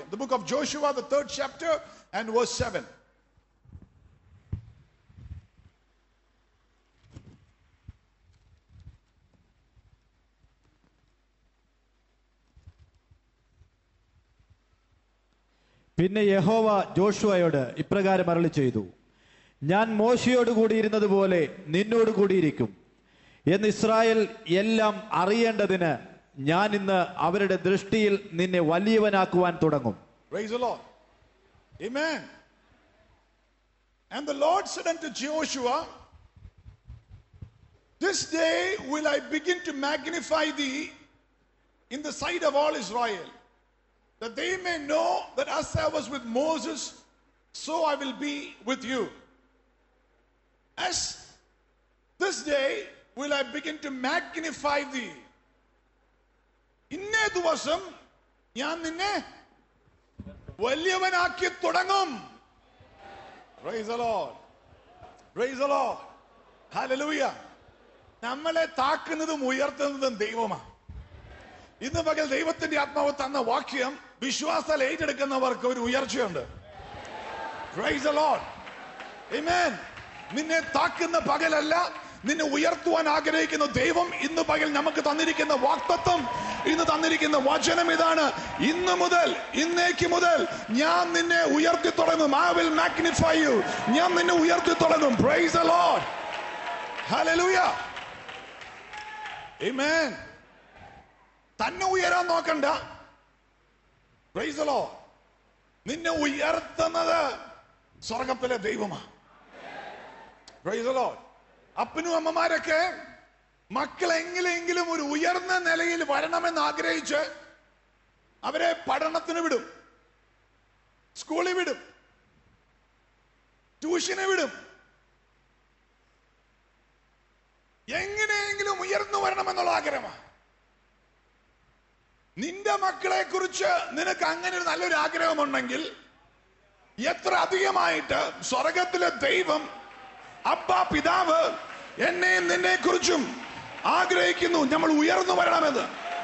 The book of Joshua, the third chapter, and verse 7. പിന്നെ യഹോവ ജോഷുവയോട് ഇപ്രകാരം അരളി ചെയ്തു ഞാൻ മോശയോട് കൂടിയിരുന്നത് പോലെ നിന്നോട് കൂടിയിരിക്കും എന്ന് ഇസ്രായേൽ എല്ലാം അറിയേണ്ടതിന് ഞാൻ ഇന്ന് അവരുടെ ദൃഷ്ടിയിൽ നിന്നെ വലിയവനാക്കുവാൻ തുടങ്ങും Praise the Lord. Amen. And the Lord said unto Joshua, This day will I begin to magnify thee in the sight of all Israel, that they may know that as I was with Moses, so I will be with you. As this day will I begin to magnify thee. ഇന്നേ ദിവസം ഞാൻ നിന്നെ വലിയവനാക്കി തുടങ്ങും Praise the Lord. Praise the Lord. Hallelujah. നമ്മളെ താക്കുന്നതും ഉയർത്തുന്നതും ദൈവമാണ് ഇന്ന് പകൽ ദൈവത്തിന്റെ ആത്മാവ് തന്ന വാക്യം വിശ്വാസത്തിൽ ഏറ്റെടുക്കുന്നവർക്ക് ഒരു ഉയർച്ചയുണ്ട് Praise the Lord. Amen. നിന്നെ താക്കുന്ന പകലല്ല നിന്നെ ഉയർത്തുവാൻ ആഗ്രഹിക്കുന്ന ദൈവം ഇന്ന് പകൽ നമുക്ക് തന്നിരിക്കുന്ന വാക്തത്വം ഇന്ന് തന്നിരിക്കുന്ന വചനം ഇതാണ് ഇന്ന് മുതൽ ഇന്നേക്ക് മുതൽ ഞാൻ നിന്നെ ഉയർത്തി തുടങ്ങും ഐ വിൽ മാഗ്നിഫൈ യു ഞാൻ നിന്നെ ഉയർത്തി തുടങ്ങും praise the Lord hallelujah amen തന്നെ ഉയരാൻ നോക്കണ്ട പ്രൈസ് ദ ലോർഡ് നിന്നെ ഉയർത്തുന്നത് സ്വർഗത്തിലെ ദൈവമാണ് Praise the Lord. അപ്പനും അമ്മമാരൊക്കെ മക്കൾ എങ്ങനെയെങ്കിലും ഒരു ഉയർന്ന നിലയിൽ വരണമെന്ന് ആഗ്രഹിച്ച് അവരെ പഠനത്തിന് വിടും സ്കൂളിൽ വിടും ട്യൂഷന് വിടും എങ്ങനെയെങ്കിലും ഉയർന്നു വരണമെന്നുള്ള ആഗ്രഹമാണ് നിന്റെ മക്കളെ കുറിച്ച് നിനക്ക് അങ്ങനെ ഒരു നല്ലൊരു ആഗ്രഹമുണ്ടെങ്കിൽ എത്ര അധികമായിട്ട് സ്വർഗത്തിലെ ദൈവം അപ്പ പിതാവ് എന്നെയും നിന്നെ കുറിച്ചും ആഗ്രഹിക്കുന്നു നമ്മൾ ഉയർന്നു വരണമെന്ന്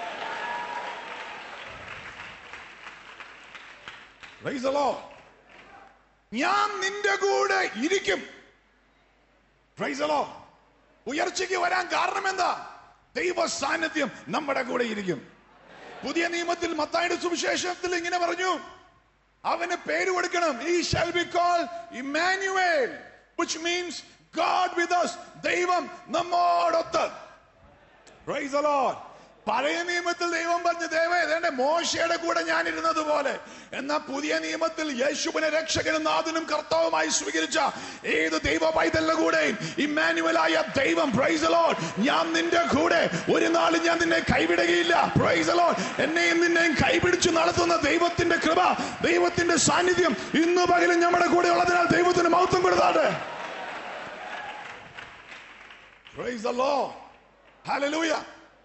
Praise the Lord. ഞാൻ നിന്റെ കൂടെ ഇരിക്കും Praise the Lord. ഉയർച്ചയ്ക്ക് വരാൻ കാരണം എന്താ ദൈവ സാന്നിധ്യം നമ്മുടെ കൂടെ ഇരിക്കും പുതിയ നിയമത്തിൽ മത്തായുടെ സുവിശേഷത്തിൽ ഇങ്ങനെ പറഞ്ഞു അവന് പേര് കൊടുക്കണം he shall be call Immanuel which means God with us ദൈവം നമ്മോടൊത്ത് Praise the Lord. പഴയ നിയമത്തിൽ ദൈവം പറഞ്ഞു ദൈവം ഏതാണ്ട് മോശയുടെ കൂടെ ഞാൻ ഇരുന്നത് പോലെ എന്നാൽ പുതിയ നിയമത്തിൽ യേശുവിനെ രക്ഷകനും നാഥനും കർത്താവുമായി സ്വീകരിച്ച ഏത് ദൈവ പൈതലിന്റെ കൂടെ ഇമ്മാനുവലായ ദൈവം പ്രൈസ് ലോഡ് ഞാൻ നിന്റെ കൂടെ ഒരു നാളും ഞാൻ നിന്നെ കൈവിടുകയില്ല പ്രൈസ് ലോഡ് എന്നെയും നിന്നെയും കൈപിടിച്ച് നടത്തുന്ന ദൈവത്തിന്റെ കൃപ ദൈവത്തിന്റെ സാന്നിധ്യം ഇന്ന് പകലും നമ്മുടെ കൂടെ ഉള്ളതിനാൽ ദൈവത്തിന് മഹത്വം കൊടുത്താട്ടെ Praise the Lord. Hallelujah.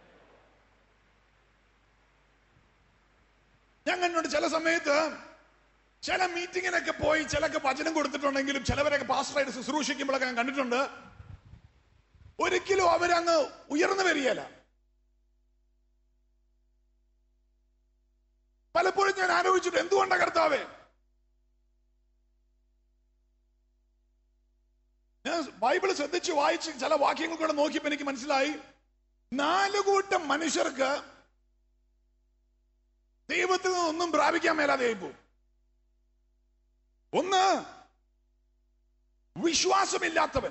ഞാൻ കണ്ടുണ്ട് ചില സമയത്ത് ചില മീറ്റിങ്ങിനൊക്കെ പോയി ചിലക്ക് വചനം കൊടുത്തിട്ടുണ്ടെങ്കിലും ചിലവരൊക്കെ പാസ്റ്ററായിട്ട് ശുശ്രൂഷിക്കുമ്പോഴൊക്കെ ഞാൻ കണ്ടിട്ടുണ്ട് ഒരിക്കലും അവരങ്ങ് ഉയർന്നു വരികയല്ല പലപ്പോഴും ഞാൻ ആലോചിച്ചിട്ട് എന്തുകൊണ്ടാ കർത്താവേ ഞാൻ ബൈബിൾ ശ്രദ്ധിച്ച് വായിച്ച് ചില വാക്യങ്ങൾ കൂടെ നോക്കിയപ്പോ എനിക്ക് മനസ്സിലായി നാല് കൂട്ടം മനുഷ്യർക്ക് ദൈവത്തിൽ നിന്ന് ഒന്നും പ്രാപിക്കാൻ മേലാതെ ആയിപ്പോ ഒന്ന് വിശ്വാസമില്ലാത്തവൻ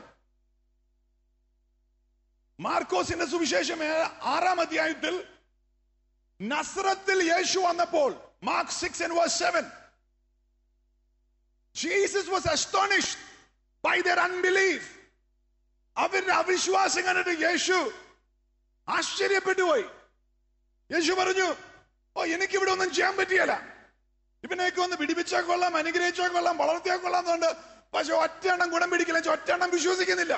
മാർക്കോസിന്റെ സുവിശേഷം ഏ- ആറാം അധ്യായത്തിൽ നസ്രത്തിൽ യേശു വന്നപ്പോൾ Mark six and verse seven Jesus was astonished by their unbelief അവരുടെ അവിശ്വാസം കണ്ടിട്ട് യേശു ആശ്ചര്യപ്പെട്ടു പോയി യേശു പറഞ്ഞു ഓ എനിക്ക് ഇവിടെ ഒന്നും ചെയ്യാൻ പറ്റിയല്ല ഇവനെയൊക്കെ ഒന്ന് പിടിപ്പിച്ചാൽ കൊള്ളാം അനുഗ്രഹിച്ചാൽ കൊള്ളാം വളർത്തിയാൽ കൊള്ളാം എന്നുണ്ട് പക്ഷെ ഒറ്റയെണ്ണം ഗുണം പിടിക്കില്ല ഒറ്റയെണ്ണം വിശ്വസിക്കുന്നില്ല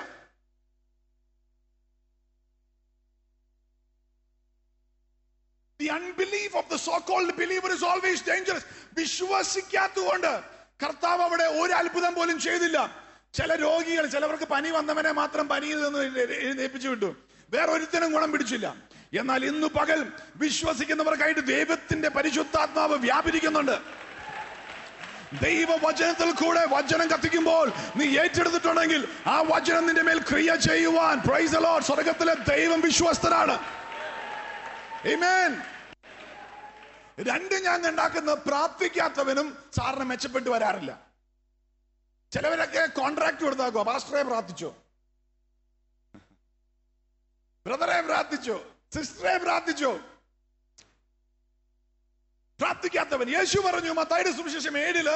The unbelief of the so-called believer is always dangerous. വിശ്വസിക്കാത്തതുകൊണ്ട് കർത്താവ് അവിടെ ഒരു അത്ഭുതം പോലും ചെയ്തില്ല ചില രോഗികൾ ചിലവർക്ക് പനി വന്നവനെ മാത്രം പനിയിൽ നിന്ന് എഴുന്നേപ്പിച്ചു വിട്ടു വേറെ ഒരുത്തനും ഗുണം പിടിച്ചില്ല എന്നാൽ ഇന്ന് പകൽ വിശ്വസിക്കുന്നവർക്കായിട്ട് ദൈവത്തിന്റെ പരിശുദ്ധാത്മാവ് വ്യാപരിക്കുന്നുണ്ട് ദൈവവചനത്തിൽ കൂടെ വചനം കത്തിക്കുമ്പോൾ നീ ഏറ്റെടുത്തിട്ടുണ്ടെങ്കിൽ ആ വചനം നിന്റെ മേൽ ക്രിയ ചെയ്യുവാൻ പ്രൈസ് the Lord. സ്വർഗത്തിലെ ദൈവം വിശ്വസ്തനാണ് Amen. രണ്ട് ഞാൻ ഉണ്ടാക്കുന്ന പ്രാർത്ഥിക്കാത്തവനും സാറിന് മെച്ചപ്പെട്ടു വരാറില്ല ചിലവരൊക്കെ കോൺട്രാക്ട് കൊടുത്താക്കോ പാസ്റ്ററെ പ്രാർത്ഥിച്ചോ ബ്രദറെ പ്രാർത്ഥിച്ചോ സിസ്റ്ററെ പ്രാർത്ഥിച്ചോ പ്രാർത്ഥിക്കാത്തവൻ യേശു പറഞ്ഞു മത്തായിയുടെ സുവിശേഷം ഏഴില്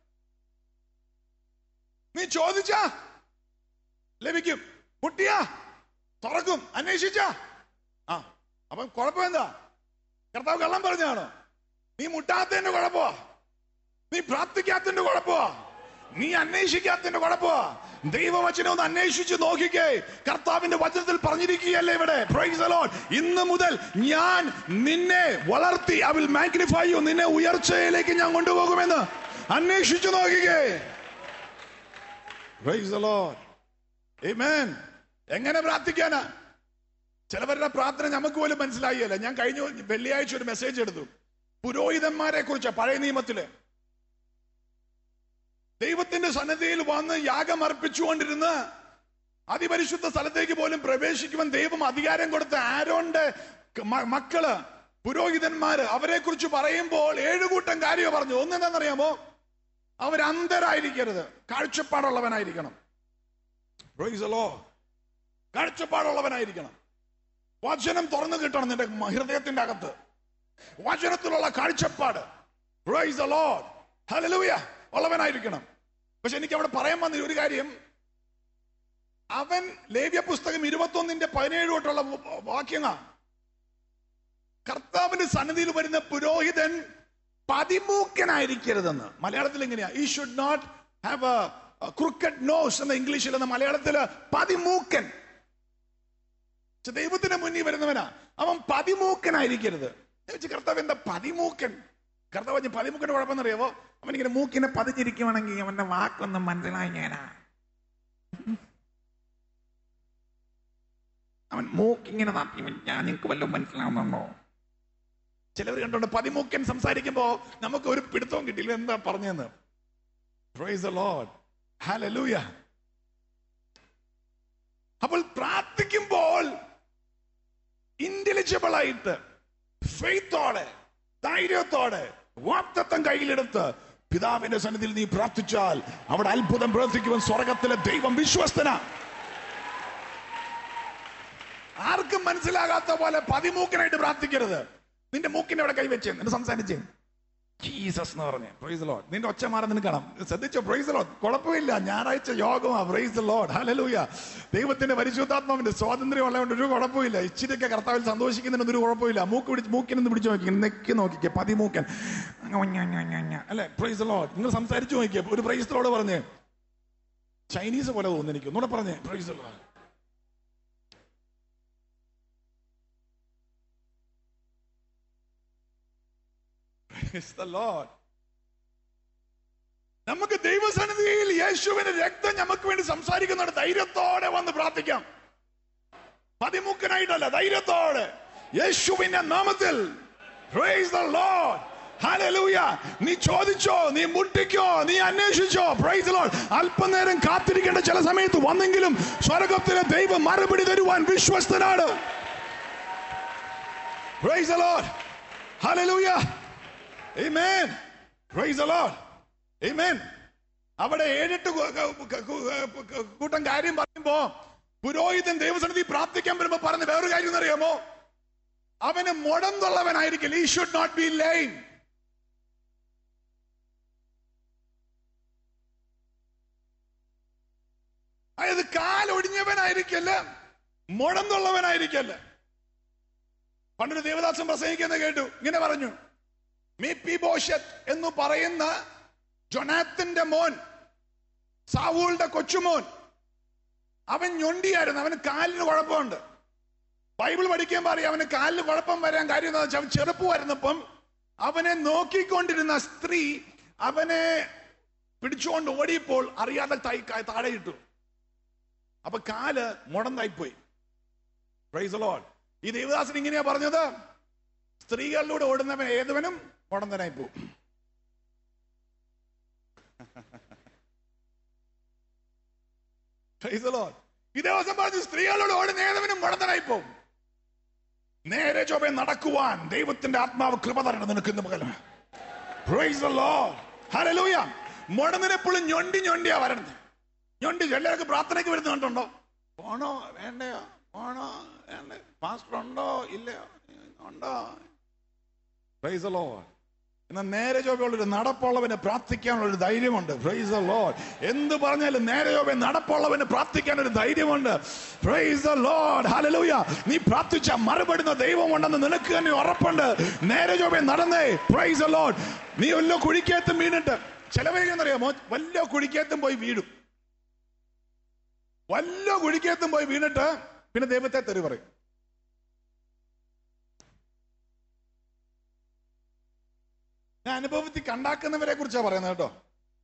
നീ ചോദിച്ചാ ലഭിക്കും മുട്ടിയാ തുറക്കും അന്വേഷിച്ച ആ അപ്പം കുഴപ്പം എന്താ കർത്താവ് കള്ളം പറഞ്ഞാണോ നീ മുട്ടാത്തതിന്റെ കുഴപ്പമാ നീ പ്രാർത്ഥിക്കാത്തതിന്റെ കുഴപ്പമാ നീ അന്വേഷിക്കാത്തതിന്റെ കുഴപ്പമാ ദൈവവചനം ഒന്ന് അന്വേഷിച്ച് നോക്കിക്കേ കർത്താവിന്റെ വചനത്തിൽ പറഞ്ഞിരിക്കുകയല്ലേ ഇവിടെ Praise the Lord. ഇന്ന് മുതൽ ഞാൻ നിന്നെ വളർത്തി ഐ വിൽ മാഗ്നിഫൈ യു നിന്നെ ഉയർച്ചയിലേക്ക് ഞാൻ കൊണ്ടുപോകുമെന്ന് അന്വേഷിച്ചു നോക്കിക്കേ Praise the Lord. Amen. എങ്ങനെ പ്രാർത്ഥിക്കാനാ ചിലവരുടെ പ്രാർത്ഥന നമുക്ക് പോലും മനസ്സിലായില്ല ഞാൻ കഴിഞ്ഞ വെള്ളിയാഴ്ച ഒരു മെസ്സേജ് എടുത്തു പുരോഹിതന്മാരെ കുറിച്ച് പഴയ നിയമത്തില് ദൈവത്തിന്റെ സന്നദ്ധയിൽ വന്ന് യാഗം അർപ്പിച്ചുകൊണ്ടിരുന്ന് അതിപരിശുദ്ധ സ്ഥലത്തേക്ക് പോലും പ്രവേശിക്കുവാൻ ദൈവം അധികാരം കൊടുത്ത ആരോന്റെ മ- മക്കള് പുരോഹിതന്മാര് അവരെ കുറിച്ച് പറയുമ്പോൾ ഏഴുകൂട്ടം കാര്യം പറഞ്ഞു ഒന്നെന്താണെന്നറിയാമോ അവരന്തരായിരിക്കരുത് കാഴ്ചപ്പാടുള്ളവനായിരിക്കണം Praise the Lord. കാഴ്ചപ്പാടുള്ളവനായിരിക്കണം വചനം തുറന്നു കിട്ടണം നിന്റെ മ- ഹൃദയത്തിന്റെ അകത്ത് വചനത്തിലുള്ള കാഴ്ചപ്പാട് Praise the Lord. Hallelujah. ഉള്ളവനായിരിക്കണം പക്ഷെ എനിക്ക് അവിടെ പറയാൻ വന്ന ഒരു കാര്യം അവൻ ലേവ്യ പുസ്തകം ഇരുപത്തൊന്നിന്റെ പതിനേഴ് തൊട്ടുള്ള വാക്യങ്ങ കർത്താവിന്റെ സന്നിധിയിൽ വരുന്ന പുരോഹിതൻ പതിമൂക്കനായിരിക്കരുതെന്ന് മലയാളത്തിൽ എങ്ങനെയാ he should not have a crooked nose എന്ന ഇംഗ്ലീഷിൽ എന്ന മലയാളത്തില് പതിമൂക്കൻ പക്ഷെ ദൈവത്തിന്റെ മുന്നിൽ വരുന്നവനാ അവൻ പതിമൂക്കനായിരിക്കരുത് ഞാൻ ചോദിച്ചു, കർത്താവ് എന്താ പതിമൂക്കൻ കർത്താവ് പറഞ്ഞു പതിമൂക്കന്റെ കുഴപ്പമെന്നറിയാവോ അവൻ ഇങ്ങനെ മൂക്കിനെ പതിഞ്ഞിരിക്കുവാണെങ്കിൽ അവന്റെ വാക്കൊന്നും മനസ്സിലായി ഞാനാ അവൻ മൂക്കിങ്ങനെ തപ്പി വെച്ചാ നിനക്ക് വല്ലതും മനസ്സിലാവുന്നുണ്ടോ ചിലവർ കണ്ടോണ്ട് പതിമൂക്കൻ സംസാരിക്കുമ്പോ നമുക്ക് ഒരു പിടുത്തവും കിട്ടിയില്ല എന്താ പറഞ്ഞെന്ന് Praise the Lord. Hallelujah. അപ്പോൾ പ്രാർത്ഥിക്കുമ്പോൾ ഇന്റലിജബിൾ ആയിട്ട് ഫെയ്ത്തോടെ ധൈര്യത്തോടെ വാക്തത്വം കയ്യിലെടുത്ത് പിതാവിന്റെ സന്നിധിയിൽ നീ പ്രാർത്ഥിച്ചാൽ അവിടെ അത്ഭുതം പ്രവർത്തിക്കുവാൻ സ്വർഗത്തിലെ ദൈവം വിശ്വസ്തന ആർക്കും മനസ്സിലാകാത്ത പോലെ പതിമൂക്കനായിട്ട് പ്രാർത്ഥിക്കരുത് നിന്റെ മൂക്കിന്റെ അവിടെ കൈവച്ച് എന്നിട്ട് സംസാരിച്ചേ ജീസസ് എന്ന് പറഞ്ഞ് പ്രൈസ് ലോഡ് നിന്റെ ഒച്ച മാറി നിനക്ക് കാണാം ശ്രദ്ധിച്ചോ പ്രൈസ് ലോഡ് കുഴപ്പമില്ല ഞായറാഴ്ച യോഗമാ പ്രൈസ് ലോഡ് ഹലലൂയ ദൈവത്തിന്റെ പരിശുദ്ധാത്മാവിന്റെ സ്വാതന്ത്ര്യം ഉള്ളതുകൊണ്ട് ഒരു കുഴപ്പമില്ല ഇച്ചിരിയൊക്കെ കർത്താവിൽ സന്തോഷിക്കുന്നതിനൊന്നും ഒരു കുഴപ്പമില്ല മൂക്ക് പിടിച്ച് മൂക്കിനൊന്ന് പിടിച്ച് നോക്കി നെക്കി നോക്കിക്കേ പതിമൂക്കൻ അങ്ങ് ഞ, ഞ, ഞ, ഞ. അല്ലെ പ്രൈസ് ലോഡ് നിങ്ങൾ സംസാരിച്ചു നോക്കിയേ ഒരു പ്രൈസ് ലോഡ് പറഞ്ഞേ ചൈനീസ് പോലെ തോന്നുന്നു എനിക്ക് ഒന്നുകൂടെ പറഞ്ഞേ praise Lord Praise the Lord. നമുക്ക് ദൈവസന്നിധിയിൽ യേശുവിന്റെ രക്തം നമുക്ക് വേണ്ടി സംസാരിക്കുന്നുണ്ട് ധൈര്യത്തോടെ വന്ന് പ്രാർത്ഥിക്കാം പതിമുക്കനായിട്ടല്ല ധൈര്യത്തോടെ യേശുവിന്റെ നാമത്തിൽ Praise the Lord. Hallelujah. നീ ചോദിച്ചോ നീ മുട്ടിക്കോ നീ അന്വേഷിച്ചോ പ്രൈസ് the Lord. അല്പനേരം കാത്തിരിക്കേണ്ട ചില സമയത്ത് വന്നെങ്കിലും സ്വർഗത്തിലെ ദൈവം മറുപടി തരുവാൻ വിശ്വസ്തനാണ് Praise the Lord. Hallelujah. Amen. Praise the Lord. Amen. അവിടെ ഏഴെട്ട് കു- കു- കു- കു- കു- കൂട്ടം കാര്യം പറയുമ്പോ പുരോഹിതൻ ദൈവസന്നിധി പ്രാർത്ഥിക്കാൻ വരുമ്പോ പറഞ്ഞ വേറൊരു കാര്യം എന്നറിയാമോ അവന് മുടം തൊള്ളവനായിരിക്കില്ല ഈ ഷുഡ് നോട്ട് ബി ലൈൻ അതായത് കാലൊടിഞ്ഞവനായിരിക്കല്ല മുടം തൊള്ളവനായിരിക്കല്ല പണ്ടൊരു ദേവദാസൻ പ്രസംഗിക്കുന്ന കേട്ടു ഇങ്ങനെ പറഞ്ഞു മീ പി ബോഷത്ത് എന്ന് പറയുന്ന ജൊനാത്തിന്റെ മോൻ സാവൂളിന്റെ കൊച്ചുമോൻ അവൻ ഞൊണ്ടിയായിരുന്നു അവന് കാലിന് കുഴപ്പമുണ്ട് ബൈബിൾ പഠിക്കാൻ പറയും അവന് കാലിന് കുഴപ്പം വരാൻ കാര്യം എന്താ വെച്ചാൽ അവൻ ചെറുപ്പമായിരുന്നപ്പം അവനെ നോക്കിക്കൊണ്ടിരുന്ന സ്ത്രീ അവനെ പിടിച്ചുകൊണ്ട് ഓടിയപ്പോൾ അറിയാതെ താഴെ താഴെ ഇട്ടു അപ്പൊ കാല് മുടന്തായിപ്പോയി പ്രൈസ് ലോഡ് ഈ ദേവദാസൻ ഇങ്ങനെയാ പറഞ്ഞത് സ്ത്രീകളിലൂടെ ഓടുന്നവൻ ഏതുവനും മുടന്തനായി പോകും Praise the Lord. ഈ ദിവസം പറഞ്ഞു സ്ത്രീകളോട് ഓടി നേതവനും മുടന്തനായി പോകും നേരെ ചൊവ്വെ നടക്കുവാൻ ദൈവത്തിന്റെ ആത്മാവ് കൃപ തരണം നിനക്ക് ഇന്ന് പകരം Praise the Lord. Hallelujah. മുടന്നിനെപ്പോഴും ഞൊണ്ടി ഞൊണ്ടിയാ വരണത് ഞൊണ്ടി ചിലരൊക്കെ പ്രാർത്ഥനയ്ക്ക് വരുന്ന കണ്ടുണ്ടോ പോണോ വേണ്ടയോ പോണോ വേണ്ട പാസ്റ്റർ ഉണ്ടോ ഇല്ലയോ ഉണ്ടോ Praise the Lord. എന്നാൽ നേരെ ചൊവ്വയുള്ളൊരു നടപ്പുള്ളവന് പ്രാർത്ഥിക്കാനുള്ള ഒരു ധൈര്യമുണ്ട് പ്രൈസ് ദ ലോർഡ് എന്ത് പറഞ്ഞാലും നേരെ ചൊവ്വ നടപ്പുള്ളവന് പ്രാർത്ഥിക്കാൻ ഒരു ധൈര്യമുണ്ട് പ്രൈസ് ദ ലോർഡ് ഹല്ലേലൂയ നീ പ്രാർത്ഥിച്ച മറുപടുന്ന ദൈവമുണ്ടെന്ന് നിനക്ക് തന്നെ ഉറപ്പുണ്ട് നേരെ ചൊവ്വ നടന്നേ പ്രൈസ് ദ ലോർഡ് നീ വല്ല കുഴിക്കകത്തും വീണിട്ട് ചിലവരെന്നറിയാമോ വല്ല കുഴിക്കകത്തും പോയി വീടും വല്ല കുഴിക്കകത്തും പോയി വീണിട്ട് പിന്നെ ദൈവത്തെ തെറി പറയും ഞാൻ അനുഭവത്തിൽ കണ്ടാക്കുന്നവരെ കുറിച്ചാണ് പറയുന്നത് കേട്ടോ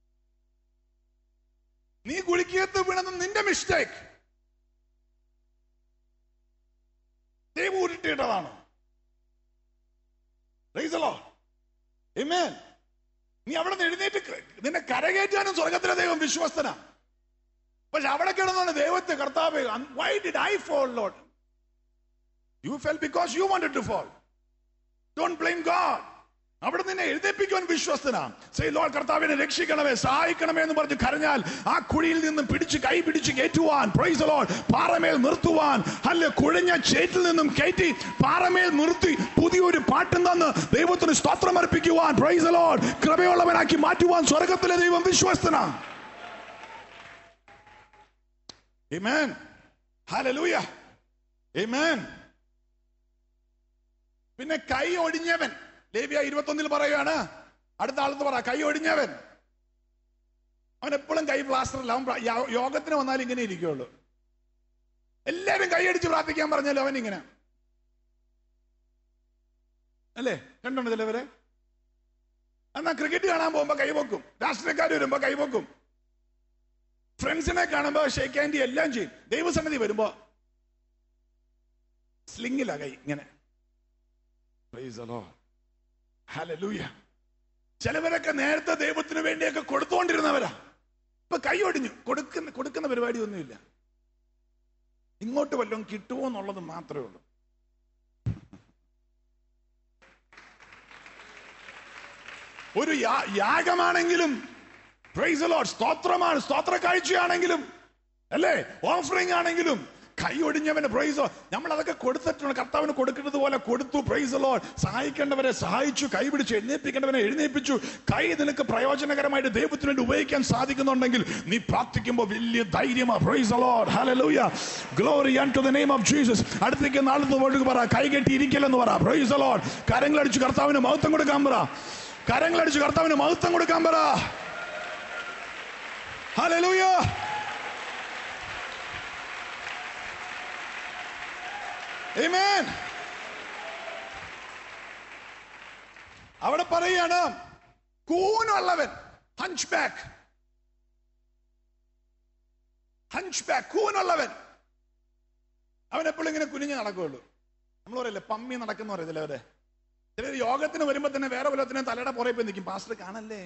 നീ കുളിക്കകത്ത് വീണത് നിന്റെ മിസ്റ്റേക്ക് ദൈവം ഉരുട്ടിയിട്ടതാണ് Praise the Lord. Amen. നീ അവിടെ നിന്ന് എഴുന്നേറ്റ് ക- നിന്നെ കരകയറ്റാനും സ്വർഗത്തിലെ ദൈവം വിശ്വസ്തനാ പക്ഷെ അവിടെ കിടന്നാണ് ദൈവത്തെ കർത്താവ് why did I fall Lord you fell because you wanted to fall don't blame God അവിടെ നിന്നെ എഴുന്നേപ്പിക്കുവാൻ വിശ്വസ്തനാ സേ ലോൾ കർത്താവിനെ രക്ഷിക്കണമേ സഹായിക്കണമേ എന്ന് പറഞ്ഞ് കരഞ്ഞാൽ ആ കുഴിയിൽ നിന്നും പിടിച്ച് കൈ പിടിച്ച് കയറ്റുവാൻ പ്രൈസ് ലോൾ പാറമേൽ നിർത്തുവാൻ അല്ല കുഴഞ്ഞ ചേറ്റിൽ നിന്നും കയറ്റി പാറമേൽ നിർത്തി പുതിയൊരു പാട്ടും തന്ന് ദൈവത്തിന് സ്തോത്രം അർപ്പിക്കുവാൻ പ്രൈസ് ലോൾ കൃപയുള്ളവനാക്കി മാറ്റുവാൻ സ്വർഗത്തിലെ ദൈവം വിശ്വസ്തനാ Amen. Hallelujah. Amen. പിന്നെ കൈ ഒടിഞ്ഞവൻ ലേവ്യ ഇരുപത്തൊന്നിൽ പറയുകയാണ് അടുത്ത ആളത്ത് പറ കൈ ഒടിഞ്ഞവൻ അവൻ എപ്പോഴും കൈ പ്ലാസ്റ്ററില്ല അവൻ പ്ര- യോ- യോഗത്തിന് വന്നാൽ ഇങ്ങനെ ഇരിക്കുള്ളൂ എല്ലാരും കൈയടിച്ച് പ്രാർത്ഥിക്കാൻ പറഞ്ഞാലും അവൻ ഇങ്ങനെ അല്ലേ കണ്ടുണ്ട് ചിലവരെ എന്നാ ക്രിക്കറ്റ് കാണാൻ പോകുമ്പോ കൈവക്കും രാഷ്ട്രീയക്കാർ വരുമ്പോ കൈവക്കും ഫ്രണ്ട്സിനെ കാണുമ്പോ ഷേക്ക് ഹാൻഡി എല്ലാം ചെയ്യും ദൈവസന്നിധി വരുമ്പോ സ്ലിങ്ങില കൈ ഇങ്ങനെ Praise the Lord. Hallelujah. ചിലവരൊക്കെ നേരത്തെ ദൈവത്തിന് വേണ്ടിയൊക്കെ കൊടുത്തുകൊണ്ടിരുന്നവരാ ഇപ്പൊ കൈ ഒടിഞ്ഞു കൊടുക്കുന്ന കൊടുക്കുന്ന പരിപാടി ഒന്നുമില്ല ഇങ്ങോട്ട് വല്ലതും കിട്ടുമോ എന്നുള്ളത് മാത്രമേ ഉള്ളൂ ഒരു യാ- യാഗമാണെങ്കിലും പ്രൈസ് the Lord, സ്തോത്രമാണ് സ്തോത്ര കാഴ്ചയാണെങ്കിലും അല്ലേ ഓഫറിംഗ് ആണെങ്കിലും കൈ ഒടിഞ്ഞവന് പ്രൈസ് നമ്മൾ അതൊക്കെ കൊടുത്തിട്ടുണ്ട് കർത്താവിന് കൊടുക്കുന്നത് പോലെ കൊടുത്തു പ്രൈസ് ലോഡ് സഹായിക്കേണ്ടവരെ സഹായിച്ചു കൈ പിടിച്ച് എഴുന്നേൽപ്പിക്കേണ്ടവനെ എഴുന്നേൽപ്പിച്ചു കൈ നിനക്ക് പ്രയോജനകരമായിട്ട് ദൈവത്തിന് വേണ്ടി ഉപയോഗിക്കാൻ സാധിക്കുന്നുണ്ടെങ്കിൽ നീ പ്രാർത്ഥിക്കുമ്പോൾ വലിയ ധൈര്യമാ praise Lord hallelujah glory to the name of Jesus അടുത്തേക്ക് നാളത്തെ വേണ്ടി പറ കൈ കെട്ടി ഇരിക്കലെന്ന് പറ പ്രൈസ് ലോഡ് കരങ്ങളടിച്ച് കർത്താവിന് മഹത്വം കൊടുക്കാൻ പറ കരങ്ങളടിച്ച് കർത്താവിന് മഹത്വം കൊടുക്കാൻ പറ ഹല്ലേലൂയ Amen. അവിടെ പറയാണ് കൂനുള്ളവൻ ഹഞ്ച് ബാക്ക് ഹഞ്ച് ബാക്ക് കൂനുള്ളവൻ അവൻ എപ്പോഴും ഇങ്ങനെ കുനിഞ്ഞ് നടക്കുകയുള്ളൂ നമ്മൾ പറയില്ലേ പമ്മി നടക്കുന്ന പറയത്തില്ല അവരെ ചിലർ യോഗത്തിന് വരുമ്പോ തന്നെ വേറെ വല്ലത്തിനെ തലയുടെ പുറകെ പോയി നിൽക്കും പാസ്റ്റർ കാണല്ലേ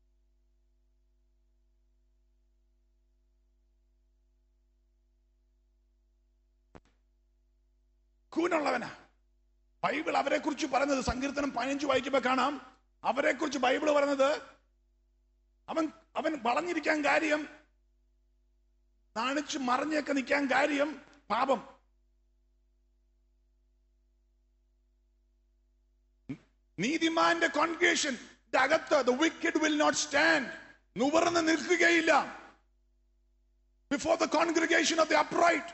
കൂനുള്ളവനാ ബൈബിൾ അവരെ കുറിച്ച് പറയുന്നത് സങ്കീർത്തനം പതിനഞ്ച് വായിക്കുമ്പോ കാണാം അവരെ കുറിച്ച് ബൈബിൾ പറയുന്നത് അവൻ അവൻ വളഞ്ഞിരിക്കാൻ കാര്യം നാണിച്ച് മറിഞ്ഞൊക്കെ നിൽക്കാൻ കാര്യം പാപം നീതിമാന്റെ കോൺഗ്രേഷൻ അകത്ത് the wicked will not stand നുവർന്ന് നിൽക്കുകയില്ല before the congregation of the upright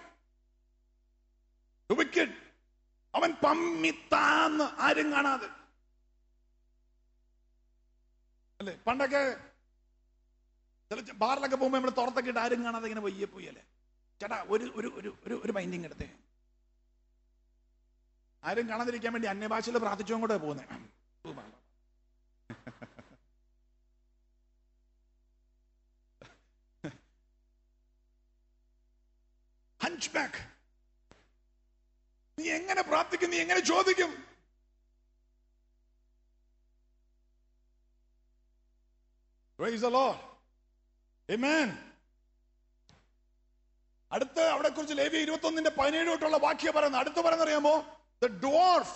wicked അവൻ പമ്മിത്താന്ന് ആരും കാണാതെ അല്ലേ പണ്ടൊക്കെ ചില ച- ബാറിലൊക്കെ പോകുമ്പോ നമ്മൾ തുറത്തൊക്കെ ഇട്ട് ആരും കാണാതെ ഇങ്ങനെ വയ്യെ പോയി അല്ലേ ചേട്ടാ ഒരു ഒരു ഒരു ഒരു ഒരു മൈൻഡിങ് എടുത്തേ ആരും കാണാതിരിക്കാൻ വേണ്ടി അന്യഭാഷയിൽ പ്രാർത്ഥിച്ചും കൂടെ പോകുന്നേ ഹഞ്ച് ബാക്ക് നീ എങ്ങനെ പ്രാർത്ഥിക്കും നീ എങ്ങനെ ചോദിക്കും Praise the Lord. Amen. അടുത്ത അവിടെ കുറിച്ച് ലേവ്യ ഇരുപത്തി ഒന്നിന്റെ പതിനേഴ് തൊട്ടുള്ള വാക്യം പറയുന്നത് അടുത്ത് പറയുന്നറിയാമോ ദ ഡോർഫ്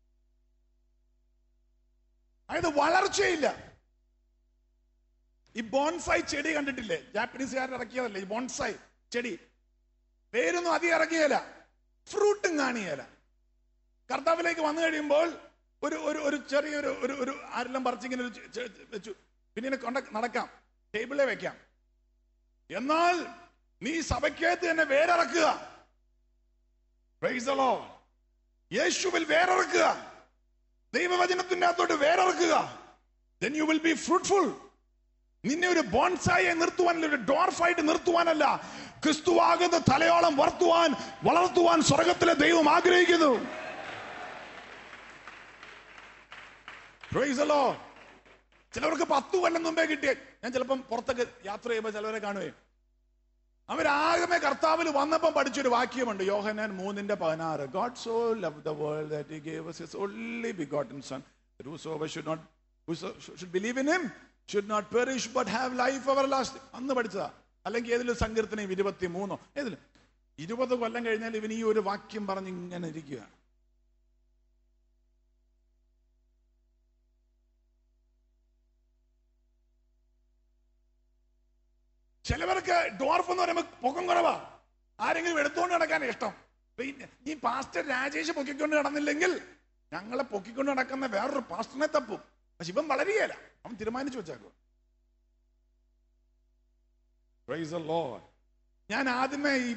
അതായത് വളർച്ചയില്ല ഈ ബോൺസായി ചെടി കണ്ടിട്ടില്ലേ ജാപ്പനീസുകാരൻ ഇറക്കിയതല്ലേ ഈ ബോൺസായി ചെടി വേരൊന്നും അധികം ഇറങ്ങിയല്ല ഫ്രൂട്ടും കാണിയല്ല കർത്താവിലേക്ക് വന്നു കഴിയുമ്പോൾ ഒരു ഒരു ഒരു ചെറിയൊരു ഒരു ഒരു ആരെല്ലാം പറിച്ചിങ്ങനെ ഒരു ചെ- ചെ- വെച്ചു പിന്നെ ഇതിനെ കൊണ്ട് നടക്കാം ടേബിളിൽ വെക്കാം എന്നാൽ നീ സഭയ്ക്കകത്ത് തന്നെ വേരിറക്കുക Praise the Lord. യേശുവിൽ വേരിറക്കുക ദൈവവചനത്തിന്റെ അകത്തോട്ട് വേരിറക്കുക then you will be fruitful നിന്നെ ഒരു ബോൺസായി നിർത്തുവാനല്ല ഒരു ഡോർഫായിട്ട് നിർത്തുവാനല്ല ക്രിസ്തുവാകുന്ന തലയോളം വർത്തുവാൻ വളർത്തുവാൻ സ്വർഗത്തിലെ ദൈവം ആഗ്രഹിക്കുന്നു Praise the Lord. ചിലവർക്ക് പത്തു കൊല്ലം മുമ്പേ കിട്ടിയ ഞാൻ ചിലപ്പം പുറത്തൊക്കെ യാത്ര ചെയ്യുമ്പോൾ ചിലവരെ കാണുകയും അവരാകമേ കർത്താവിൽ വന്നപ്പം പഠിച്ചൊരു വാക്യമുണ്ട് യോഹനാൻ മൂന്നിന്റെ പതിനാറ് God so love the world that he gave us his only begotten son that whosoever should not whoso should believe in him should not perish but have life everlasting അന്ന് പഠിച്ചതാ അല്ലെങ്കിൽ ഏതിലും സങ്കീർത്തനം ഇരുപത്തി മൂന്നോ ഏതിലും ഇരുപത് കൊല്ലം കഴിഞ്ഞാൽ ഇവൻ ഈ ഒരു വാക്യം പറഞ്ഞ് ഇങ്ങനെ ഇരിക്കുക ചിലവർക്ക് ഡോർഫ് എന്ന് പറയുമ്പോൾ പൊക്കം കുറവാ ആരെങ്കിലും എടുത്തുകൊണ്ട് നടക്കാൻ ഇഷ്ടം പിന്നെ ഈ പാസ്റ്റർ രാജേഷ് പൊക്കിക്കൊണ്ട് നടന്നില്ലെങ്കിൽ ഞങ്ങളെ പൊക്കിക്കൊണ്ട് നടക്കുന്ന വേറൊരു പാസ്റ്ററിനെ തപ്പും പക്ഷെ ഇവൻ വളരുകയല്ല അവൻ തീരുമാനിച്ചു വെച്ചേക്കും Praise the Lord. ഞാൻ ആദ്യമേ ഈ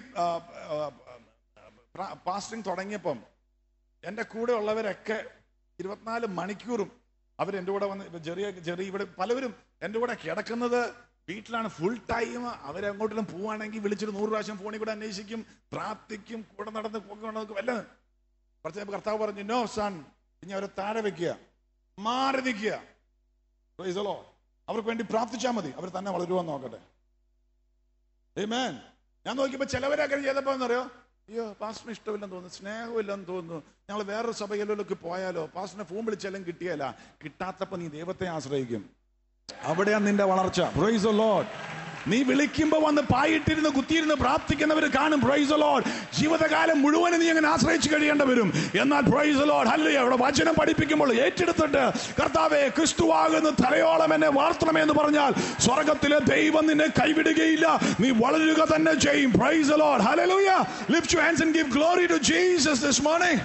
പാസ്റ്റിംഗ് തുടങ്ങിയപ്പം എൻ്റെ കൂടെ ഉള്ളവരൊക്കെ ഇരുപത്തിനാല് മണിക്കൂറും അവർ എൻ്റെ കൂടെ വന്ന് ഇപ്പൊ ചെറിയ ചെറിയ ഇവിടെ പലവരും എൻ്റെ കൂടെ കിടക്കുന്നത് വീട്ടിലാണ് ഫുൾ ടൈം അവരെങ്ങോട്ടും പോവാണെങ്കിൽ വിളിച്ചൊരു നൂറ് പ്രാവശ്യം ഫോണിൽ കൂടെ അന്വേഷിക്കും പ്രാർത്ഥിക്കും കൂടെ നടന്ന് പോക്കി വല്ല കുറച്ച് നേരം കർത്താവ് പറഞ്ഞു നോ സൺ ഇനി അവരെ താഴെ വെക്കുക മാറി നിൽക്കുക Praise the Lord. അവർക്ക് വേണ്ടി പ്രാർത്ഥിച്ചാൽ മതി അവർ തന്നെ വളരുവാൻ നോക്കട്ടെ Amen. ഞാൻ നോക്കിയപ്പോ ചിലവരൊക്കെ ചെയ്തപ്പോ എന്നറിയോ അയ്യോ പാസ്റ്റിന് ഇഷ്ടമില്ലെന്ന് തോന്നുന്നു സ്നേഹമില്ലെന്ന് തോന്നുന്നു ഞങ്ങൾ വേറൊരു സഭയിലൊക്കെ പോയാലോ പാസ്റ്റിനെ ഫോൺ വിളിച്ചാലും കിട്ടിയല്ല കിട്ടാത്തപ്പോ നീ ദൈവത്തെ ആശ്രയിക്കും അവിടെയാണ് നിന്റെ വളർച്ച പ്രൈസ് ലോഡ് നീ വിളിക്കുമ്പോ വന്ന് പായിട്ടിരുന്ന് കുത്തിയിരുന്ന് പ്രാർത്ഥിക്കുന്നവർ കാണും പ്രൈസ് ലോഡ് ജീവിതകാലം മുഴുവനും നീ അങ്ങനെ ആശ്രയിച്ച് കഴിയേണ്ടി വരും എന്നാൽ പ്രൈസ് ലോഡ് അല്ലയോ അവിടെ വചനം പഠിപ്പിക്കുമ്പോൾ ഏറ്റെടുത്തിട്ട് കർത്താവെ ക്രിസ്തുവാകുന്ന തലയോളം എന്നെ വാർത്തണമേ എന്ന് പറഞ്ഞാൽ സ്വർഗത്തിലെ ദൈവം നിന്നെ കൈവിടുകയില്ല നീ വളരുക തന്നെ ചെയ്യും praise Lord hallelujah lift you hands and give glory to Jesus this morning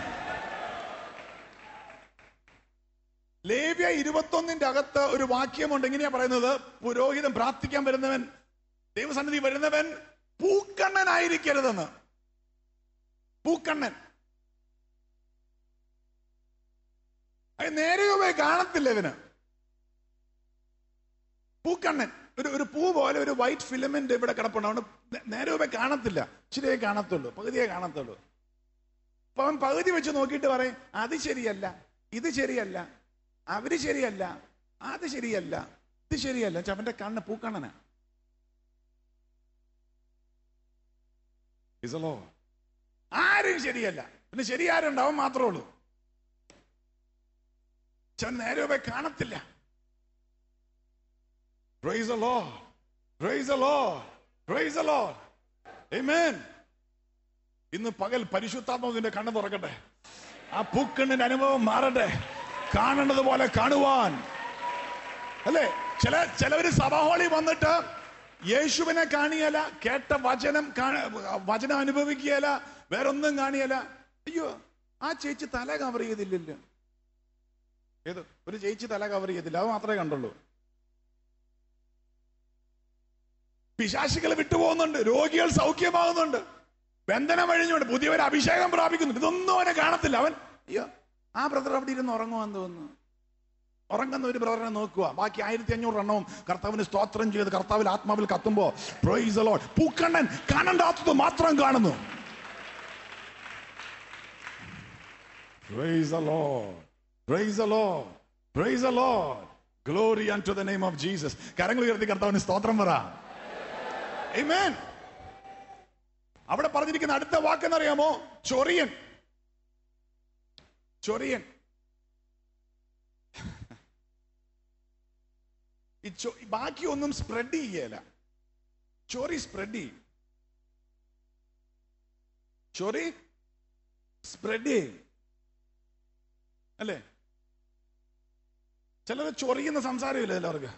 ലേവ്യ ഇരുപത്തൊന്നിന്റെ അകത്ത് ഒരു വാക്യമുണ്ട് എങ്ങനെയാ പറയുന്നത് പുരോഹിതൻ പ്രാർത്ഥിക്കാൻ വരുന്നവൻ ദൈവസന്നിധി വരുന്നവൻ പൂക്കണ്ണനായിരിക്കരുതെന്ന് പൂക്കണ്ണൻ അത് നേരെ പോയി കാണത്തില്ല ഇവന് പൂക്കണ്ണൻ ഒരു ഒരു പൂ പോലെ ഒരു വൈറ്റ് ഫിലമെന്റ് ഇവിടെ കിടപ്പുണ്ട് അതുകൊണ്ട് നേരെ പോയി കാണത്തില്ല ഇച്ചിരിയേ കാണത്തുള്ളൂ പകുതിയെ കാണത്തുള്ളൂ അപ്പൊ അവൻ പകുതി വെച്ച് നോക്കിയിട്ട് പറയും അത് ശരിയല്ല ഇത് ശരിയല്ല അവര് ശരിയല്ല അത് ശരിയല്ല ഇത് ശരിയല്ല ച്ചാ അവന്റെ കണ്ണ് പൂക്കണ്ണനാ Praise the Lord. ആരും ശരിയല്ല പിന്നെ ശരിയാരുണ്ട് അവൻ മാത്രമേ ഉള്ളൂ ച്ചാ അവൻ നേരെ പോയി കാണത്തില്ല Praise the Lord. Praise the Lord. Praise the Lord. Amen. ഇന്ന് പകൽ പരിശുദ്ധാത്മാവിന്റെ കണ്ണ് തുറക്കട്ടെ ആ പൂക്കണ്ണിന്റെ അനുഭവം മാറട്ടെ കാണേണ്ടത് പോലെ കാണുവാൻ അല്ലേ ചില ചിലവര് സഭാഹോളി വന്നിട്ട് യേശുവിനെ കാണിയല കേട്ട വചനം കാണ- വചനം അനുഭവിക്കുകയല്ല വേറൊന്നും കാണിയല അയ്യോ ആ ചേച്ചി തല കവർ ചെയ്തില്ലല്ലോ ഏത് ഒരു ചേച്ചി തല കവർ ചെയ്തില്ല അത് മാത്രമേ കണ്ടുള്ളൂ പിശാശികൾ വിട്ടുപോകുന്നുണ്ട് രോഗികൾ സൗഖ്യമാകുന്നുണ്ട് ബന്ധനം അഴിഞ്ഞുകൊണ്ട് പുതിയവർ അഭിഷേകം പ്രാപിക്കുന്നുണ്ട് ഇതൊന്നും അവനെ കാണത്തില്ല അവൻ അയ്യോ ആ ബ്രദർ അവിടെ ഇരുന്ന് ഉറങ്ങുവാന്ന് തോന്നുന്നു ഉറങ്ങുന്ന ഒരു ബ്രദറിനെ നോക്കുക ബാക്കി ആയിരത്തി അഞ്ഞൂറ് എണ്ണവും കർത്താവിന് സ്തോത്രം ചെയ്ത് കർത്താവിൽ ആത്മാവിൽ കത്തുമ്പോ പ്രൈസ് the Lord. പൂക്കണ്ണൻ കാണണ്ടാത്തത് മാത്രം കാണുന്നു Praise the Lord. Praise the Lord. Praise the Lord. Glory unto the name of Jesus. കരങ്ങൾ ഉയർത്തി കർത്താവിന് സ്തോത്രം പറ Amen. അവിടെ പറഞ്ഞിരിക്കുന്ന അടുത്ത വാക്കെന്നറിയാമോ ചൊറിയൻ ചൊറിയൻ ഈ ചൊ- ബാക്കി ഒന്നും സ്പ്രെഡ് ചെയ്യല ചൊറി സ്പ്രെഡ് ചെയ്യും ചൊറി സ്പ്രെഡ് ചെയ്യും അല്ലേ ചിലത് ചൊറിയുന്ന സംസാരമില്ല എല്ലാവർക്ക്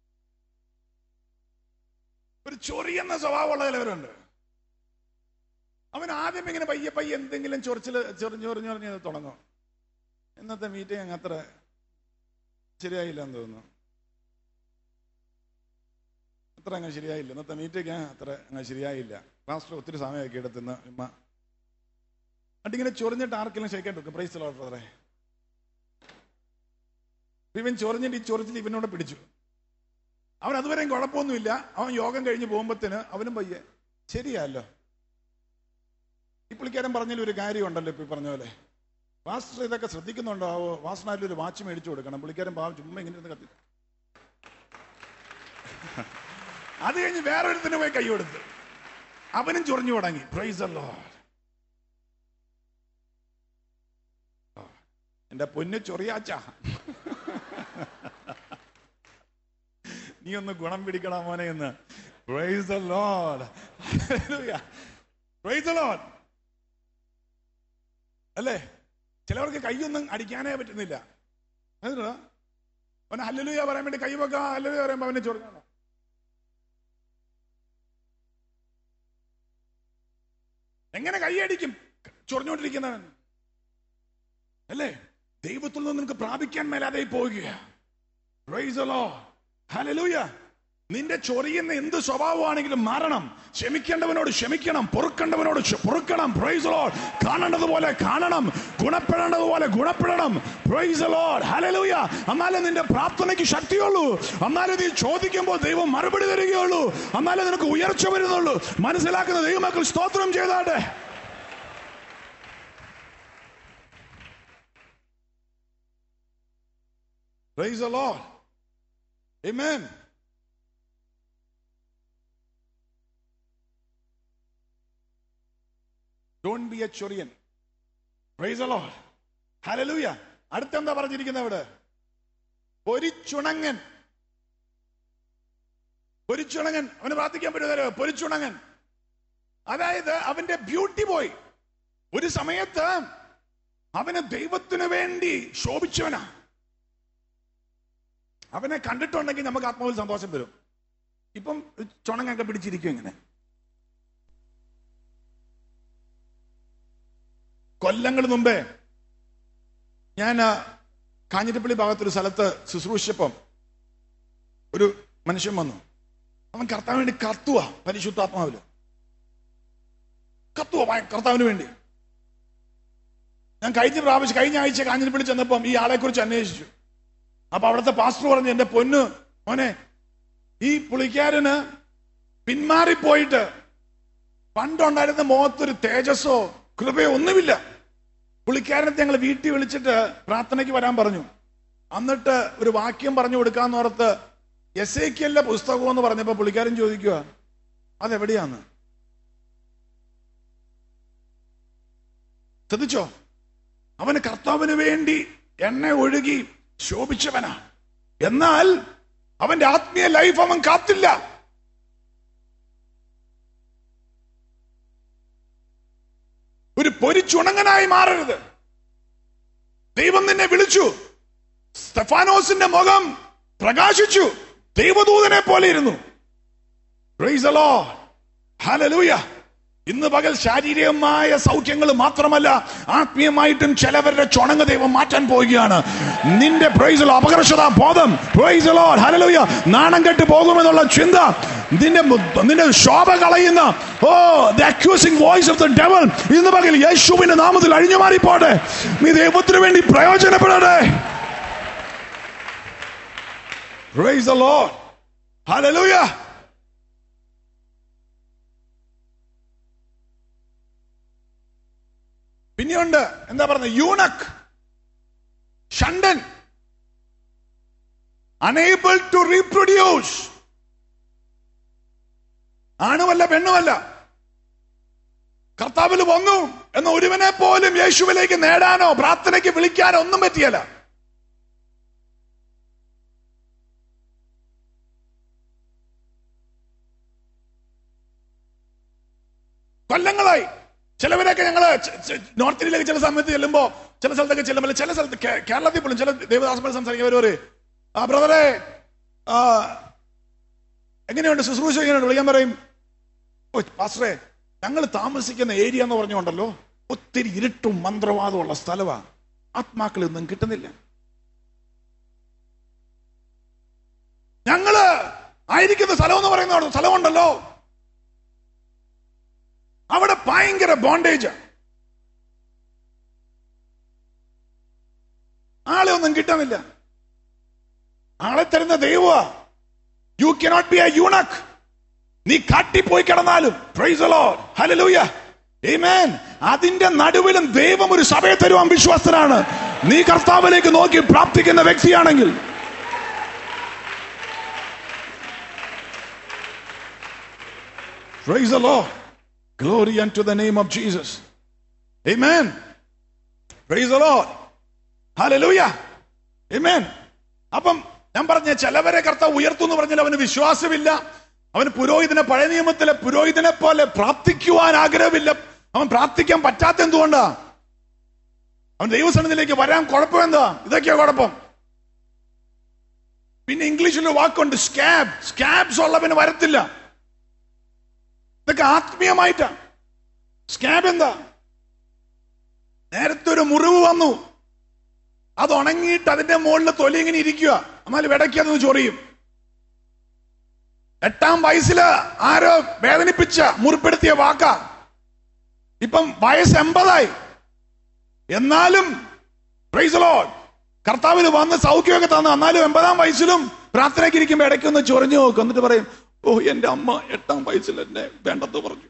ഒരു ചൊറിയുന്ന സ്വഭാവമുള്ള ചിലവരുണ്ട് അവൻ ആദ്യം ഇങ്ങനെ പയ്യെ പയ്യെ എന്തെങ്കിലും ചൊറിച്ചിൽ ചൊറിഞ്ഞ് ചൊറിഞ്ഞ് ചൊറിഞ്ഞ് തുടങ്ങും ഇന്നത്തെ മീറ്റിംഗ് അങ്ങ് അത്ര ശരിയായില്ല എന്ന് തോന്നുന്നു അത്ര അങ്ങ് ശരിയായില്ല ഇന്നത്തെ മീറ്റിംഗ് അത്ര അങ്ങ് ശരിയായില്ല പാസ്റ്റർ ഒത്തിരി സമയമൊക്കെ എടുത്തുന്ന ഉമ്മ എന്നിട്ടിങ്ങനെ ചൊറിഞ്ഞിട്ട് ആർക്കെങ്കിലും ഷെയ്ക്കാൻ എടുക്കും പ്രൈസ് ലോട്ടറെ ഇവൻ ചൊറിഞ്ഞിട്ട് ഈ ചൊറിച്ചിൽ ഇവനോട് പിടിച്ചു അവൻ അതുവരെയും കുഴപ്പമൊന്നുമില്ല അവൻ യോഗം കഴിഞ്ഞ് പോകുമ്പത്തിന് അവനും പയ്യെ ശരിയല്ലോ ഈ പുള്ളിക്കാരൻ പറഞ്ഞതിൽ ഒരു കാര്യമുണ്ടല്ലോ ഇപ്പൊ ഈ പറഞ്ഞ പോലെ വാസ്റ്റർ ഇതൊക്കെ ശ്രദ്ധിക്കുന്നുണ്ടോ വാസനായാലും ഒരു വാച്ച് മേടിച്ചു കൊടുക്കണം പുള്ളിക്കാരൻ പാവം ചുമ്മാ ഇങ്ങനെ ഇരുന്ന് കത്തി അത് കഴിഞ്ഞ് വേറൊരുത്തിന് പോയി കൈ കൊടുത്ത് അവനും ചൊറിഞ്ഞു തുടങ്ങി പ്രൈസ് അല്ലോ എന്റെ പൊന്നു ചൊറിയാച്ച നീ ഒന്ന് ഗുണം പിടിക്കണം മോനെ എന്ന് praise the Lord. Hallelujah. Praise the Lord. അല്ലേ ചിലവർക്ക് കൈയൊന്നും അടിക്കാനേ പറ്റുന്നില്ല അതിനാ അവന് ഹല്ലുയ പറയാൻ വേണ്ടി കൈ വെക്കാം ഹല്ലുയ പറയുമ്പോ അവനെ ചൊറിഞ്ഞാണോ എങ്ങനെ കൈയടിക്കും ചൊറിഞ്ഞോണ്ടിരിക്കുന്നവൻ അല്ലേ ദൈവത്തിൽ നിന്ന് നിനക്ക് പ്രാപിക്കാൻ മേലാതെ പോവുക Praise the Lord. Hallelujah. നിന്റെ ചൊറിയുന്ന എന്ത് സ്വഭാവമാണെങ്കിലും മാറണം ക്ഷമിക്കേണ്ടവനോട് ക്ഷമിക്കണം പൊറുക്കേണ്ടവനോട് ക്ഷ- പൊറുക്കണം പ്രൈസ് ലോഡ് കാണേണ്ടതുപോലെ കാണണം ഗുണപ്പെടേണ്ടതുപോലെ ഗുണപ്പെടണം പ്രൈസ് ലോഡ് ഹലലൂയ എന്നാലേ നിന്റെ പ്രാർത്ഥനയ്ക്ക് ശക്തിയുള്ളൂ എന്നാലേ നീ ചോദിക്കുമ്പോൾ ദൈവം മറുപടി തരികയുള്ളൂ എന്നാലേ നിനക്ക് ഉയർച്ച വരുന്നുള്ളൂ മനസ്സിലാക്കുന്ന ദൈവമക്കൾ സ്തോത്രം ചെയ്താട്ടെ Praise the Lord. Amen. Don't be a chorian. Praise the Lord. Hallelujah. അടുത്തെന്താ പറഞ്ഞിരിക്കുന്നത് അവിടെ പൊരിച്ചുണങ്ങൻ പൊരിച്ചുണങ്ങൻ അവന് പ്രാർത്ഥിക്കാൻ പറ്റുമല്ലോ പൊരിച്ചുണങ്ങൻ അതായത് അവന്റെ ബ്യൂട്ടി പോയി ഒരു സമയത്ത് അവന് ദൈവത്തിന് വേണ്ടി ശോഭിച്ചവനാ അവനെ കണ്ടിട്ടുണ്ടെങ്കിൽ നമുക്ക് ആത്മാവിൽ സന്തോഷം വരും ഇപ്പം ചുണങ്ങൊക്കെ പിടിച്ചിരിക്കും ഇങ്ങനെ കൊല്ലങ്ങൾ മുമ്പേ ഞാൻ ആ, കാഞ്ഞിരപ്പള്ളി ഭാഗത്തൊരു സ്ഥലത്ത് ശുശ്രൂഷിച്ചപ്പം ഒരു മനുഷ്യൻ വന്നു അവൻ കർത്താവിന് വേണ്ടി കത്തുക പരിശുദ്ധാത്മാവില് കത്തുക ഭയ- കർത്താവിന് വേണ്ടി ഞാൻ കഴിഞ്ഞ പ്രാവശ്യം കഴിഞ്ഞ ആഴ്ച കാഞ്ഞിരപ്പള്ളി ചെന്നപ്പം ഈ ആളെ കുറിച്ച് അന്വേഷിച്ചു അപ്പൊ അവിടുത്തെ പാസ്റ്റർ പറഞ്ഞു എന്റെ പൊന്ന് മോനെ ഈ പുള്ളിക്കാരന് പിന്മാറിപ്പോയിട്ട് പണ്ടുണ്ടായിരുന്ന മുഖത്തൊരു തേജസ്സോ കൃപയോ ഒന്നുമില്ല പുള്ളിക്കാരനെ ഞങ്ങൾ വീട്ടിൽ വിളിച്ചിട്ട് പ്രാർത്ഥനയ്ക്ക് വരാൻ പറഞ്ഞു എന്നിട്ട് ഒരു വാക്യം പറഞ്ഞു കൊടുക്കാന്ന് ഓർത്ത് എസ് ഐക്കല്ല പുസ്തകം എന്ന് പറഞ്ഞപ്പോ പുള്ളിക്കാരൻ ചോദിക്കുക അതെവിടെയാന്ന് ശ്രദ്ധിച്ചോ അവന് കർത്താവിന് വേണ്ടി എണ്ണ ഒഴുകി ശോഭിച്ചവനാ എന്നാൽ അവന്റെ ആത്മീയ ലൈഫ് അവൻ കാത്തില്ല ഒരു പൊരിച്ചുണങ്ങനായി മാറരുത് ദൈവം നിന്നെ വിളിച്ചു സ്തഫാനോസിന്റെ മുഖം പ്രകാശിച്ചു ദൈവദൂതനെ പോലെ ഇരുന്നു Praise the Lord. Hallelujah. ഇന്ന് പകൽ ശാരീരികമായ സൗഖ്യങ്ങൾ മാത്രമല്ല ആത്മീയമായിട്ടും ചിലവരുടെ ചുണങ്ങ് ദൈവം മാറ്റാൻ പോവുകയാണ് നിന്റെ പ്രൈസിലോ അപകർഷത ബോധം പ്രൈസിലോ ഹലലുയ നാണം കെട്ട് പോകുമെന്നുള്ള ചിന്ത നിന്റെ മു- നിന്റെ ശോഭ കളയുന്ന O the accusing voice of the devil ഇന്ന് പകൽ യേശുവിന്റെ നാമത്തിൽ അഴിഞ്ഞു മാറിപ്പോട്ടെ നീ ദൈവത്തിന് വേണ്ടി പ്രയോജനപ്പെടട്ടെ Praise the Lord. Hallelujah. പിന്നെയുണ്ട് എന്താ പറയുന്നത് യൂണക് ഷണ്ടൻ അണേബിൾ ടു റീപ്രൊഡ്യൂസ് ആണുമല്ല പെണ്ണുമല്ല കർത്താവിൽ വന്നു എന്ന ഒരുവനെ പോലും യേശുവിലേക്ക് നേടാനോ പ്രാർത്ഥനയ്ക്ക് വിളിക്കാനോ ഒന്നും പറ്റിയല്ല കൊല്ലങ്ങളായി ചിലവരൊക്കെ ഞങ്ങള് ച- ച- നോർത്ത് ഇന്ത്യയിലേക്ക് ചില സമയത്ത് ചെല്ലുമ്പോ ചില സ്ഥലത്തൊക്കെ ചെല്ലുമ്പോൾ ചില സ്ഥലത്ത് കേ- കേരളത്തിൽ പോലും ചില ദേവദാസന്മാർ സംസാരിക്കുന്നവര് ആ ബ്രദറെ ആ എങ്ങനെയുണ്ട് ശുശ്രൂഷ എങ്ങനെയുണ്ട് വിളിക്കാൻ പറയും ഓ പാസ്റ്ററെ ഞങ്ങൾ താമസിക്കുന്ന ഏരിയ എന്ന് പറഞ്ഞുകൊണ്ടല്ലോ ഒത്തിരി ഇരുട്ടും മന്ത്രവാദമുള്ള സ്ഥലമാണ് ആത്മാക്കളിൽ നിന്നും കിട്ടുന്നില്ല ഞങ്ങള് ആയിരിക്കുന്ന സ്ഥലം എന്ന് പറയുന്ന സ്ഥലമുണ്ടല്ലോ അവിടെ ഭയങ്കര ബോണ്ടേജ് ആളെ ഒന്നും കിട്ടുന്നില്ല ആളെ തരുന്ന ദൈവ you cannot be a eunuch നീ കാട്ടിപ്പോയി കിടന്നാലും പ്രൈസ് ഹലലൂയ Amen. അതിന്റെ നടുവിലും ദൈവം ഒരു സഭയെ തരുവാൻ വിശ്വാസനാണ് നീ കർത്താവിലേക്ക് നോക്കി പ്രാർത്ഥിക്കുന്ന വ്യക്തിയാണെങ്കിൽ Praise the Lord. Glory unto the name of Jesus. Amen. Praise the Lord. Hallelujah. Amen. അപ്പം ഞാൻ പറഞ്ഞ ചിലവരെ കർത്താവ് ഉയർത്തു എന്ന് പറഞ്ഞാൽ അവന് വിശ്വാസമില്ല അവന് പുരോഹിതനെ പഴയ നിയമത്തിലെ പുരോഹിതനെ പോലെ പ്രാർത്ഥിക്കുവാൻ ആഗ്രഹമില്ല അവൻ പ്രാർത്ഥിക്കാൻ പറ്റാത്ത എന്തുകൊണ്ടാ അവൻ ദൈവസന്നിധിയിലേക്ക് വരാൻ കുഴപ്പം എന്താ ഇതൊക്കെയാ കുഴപ്പം പിന്നെ ഇംഗ്ലീഷിൽ ഒരു വാക്കുണ്ട് സ്കാബ് സ്കാബ്സ് ഉള്ളവന് വരത്തില്ല ഇതൊക്കെ ആത്മീയമായിട്ടാ സ്കാബ് എന്താ നേരത്തെ ഒരു മുറിവ് വന്നു അത് ഉണങ്ങിയിട്ട് അതിന്റെ മുകളിൽ തൊലി ഇങ്ങനെ ഇരിക്കുക എന്നാൽ ഇടയ്ക്ക് അതൊന്ന് ചൊറിയും എട്ടാം വയസ്സില് ആരോ വേദനിപ്പിച്ച മുറിപ്പെടുത്തിയ വാക്ക ഇപ്പം വയസ്സ് എൺപതായി എന്നാലും praise the Lord, കർത്താവിന് വന്ന് സൗഖ്യമൊക്കെ തന്നു എന്നാലും എൺപതാം വയസ്സിലും പ്രാർത്ഥനയ്ക്ക് ഇരിക്കുമ്പോ ഇടയ്ക്കൊന്ന് ചൊറിഞ്ഞു നോക്കും എന്നിട്ട് പറയും ഓ എന്റെ അമ്മ എട്ടാം വയസ്സിൽ എന്നെ വേണ്ടെന്ന് പറഞ്ഞു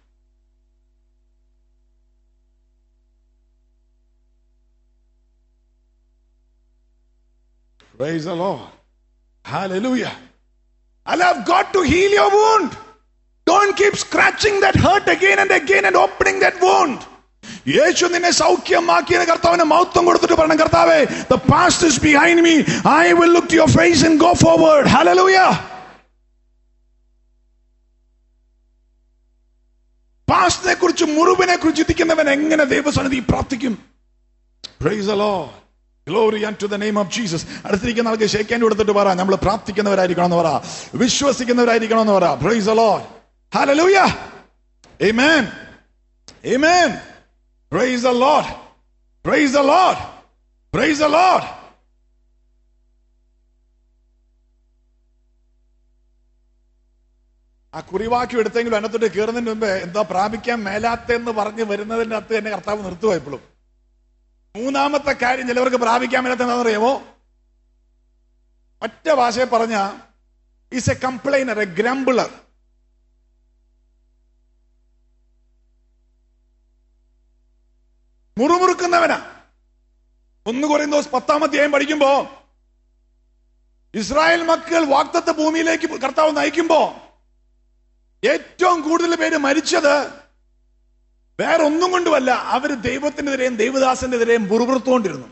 Praise the Lord. Hallelujah. Allah, got to heal your wound. Don't keep scratching that hurt again and again and opening that wound. യേശു നിന്നെ സൗഖ്യമാക്കിയ കർത്താവിന് മൗത്വം കൊടുത്തിട്ട് പറഞ്ഞു കർത്താവേ the past is behind me I will look your face and go forward hallelujah പാസ്റ്റിനെ കുറിച്ച് മുറിവിനെ കുറിച്ച് ചിന്തിക്കുന്നവൻ എങ്ങനെ ദൈവസന്നിധി പ്രാർത്ഥിക്കും Praise the Lord. Glory unto the name of Jesus. അടുത്തിരിക്കുന്ന ആൾക്ക് ഷേക്കാൻ കൊടുത്തിട്ട് പറ നമ്മൾ പ്രാർത്ഥിക്കുന്നവരായിരിക്കണം എന്ന് പറ വിശ്വസിക്കുന്നവരായിരിക്കണം എന്ന് പറ Praise the Lord. Hallelujah. Amen. Amen. Praise the Lord. Praise the Lord. Praise the Lord. ആ കുറിവാക്യം എടുത്തെങ്കിലും അതിനകത്തോട്ട് കയറുന്നതിന് മുമ്പേ എന്താ പ്രാപിക്കാൻ മേലാത്തെന്ന് പറഞ്ഞ് വരുന്നതിന്റെ അകത്ത് തന്നെ കർത്താവ് നിർത്തുക ഇപ്പോഴും മൂന്നാമത്തെ കാര്യം ചിലവർക്ക് പ്രാപിക്കാൻ മേലാത്ത എന്താണെന്ന് അറിയാമോ ഒറ്റ ഭാഷയെ പറഞ്ഞ he's a complainer a grumbler മുറുമുറുക്കുന്നവനാ ഒന്ന് കുറയുന്ന ദിവസം പത്താം അധ്യായം പഠിക്കുമ്പോ ഇസ്രായേൽ മക്കൾ വാക്തത്വ ഭൂമിയിലേക്ക് കർത്താവ് നയിക്കുമ്പോ ഏറ്റവും കൂടുതൽ പേര് മരിച്ചത് വേറെ ഒന്നും കൊണ്ടുമല്ല അവര് ദൈവത്തിനെതിരെയും ദൈവദാസനെതിരെയും മുറുപുറത്തുകൊണ്ടിരുന്നു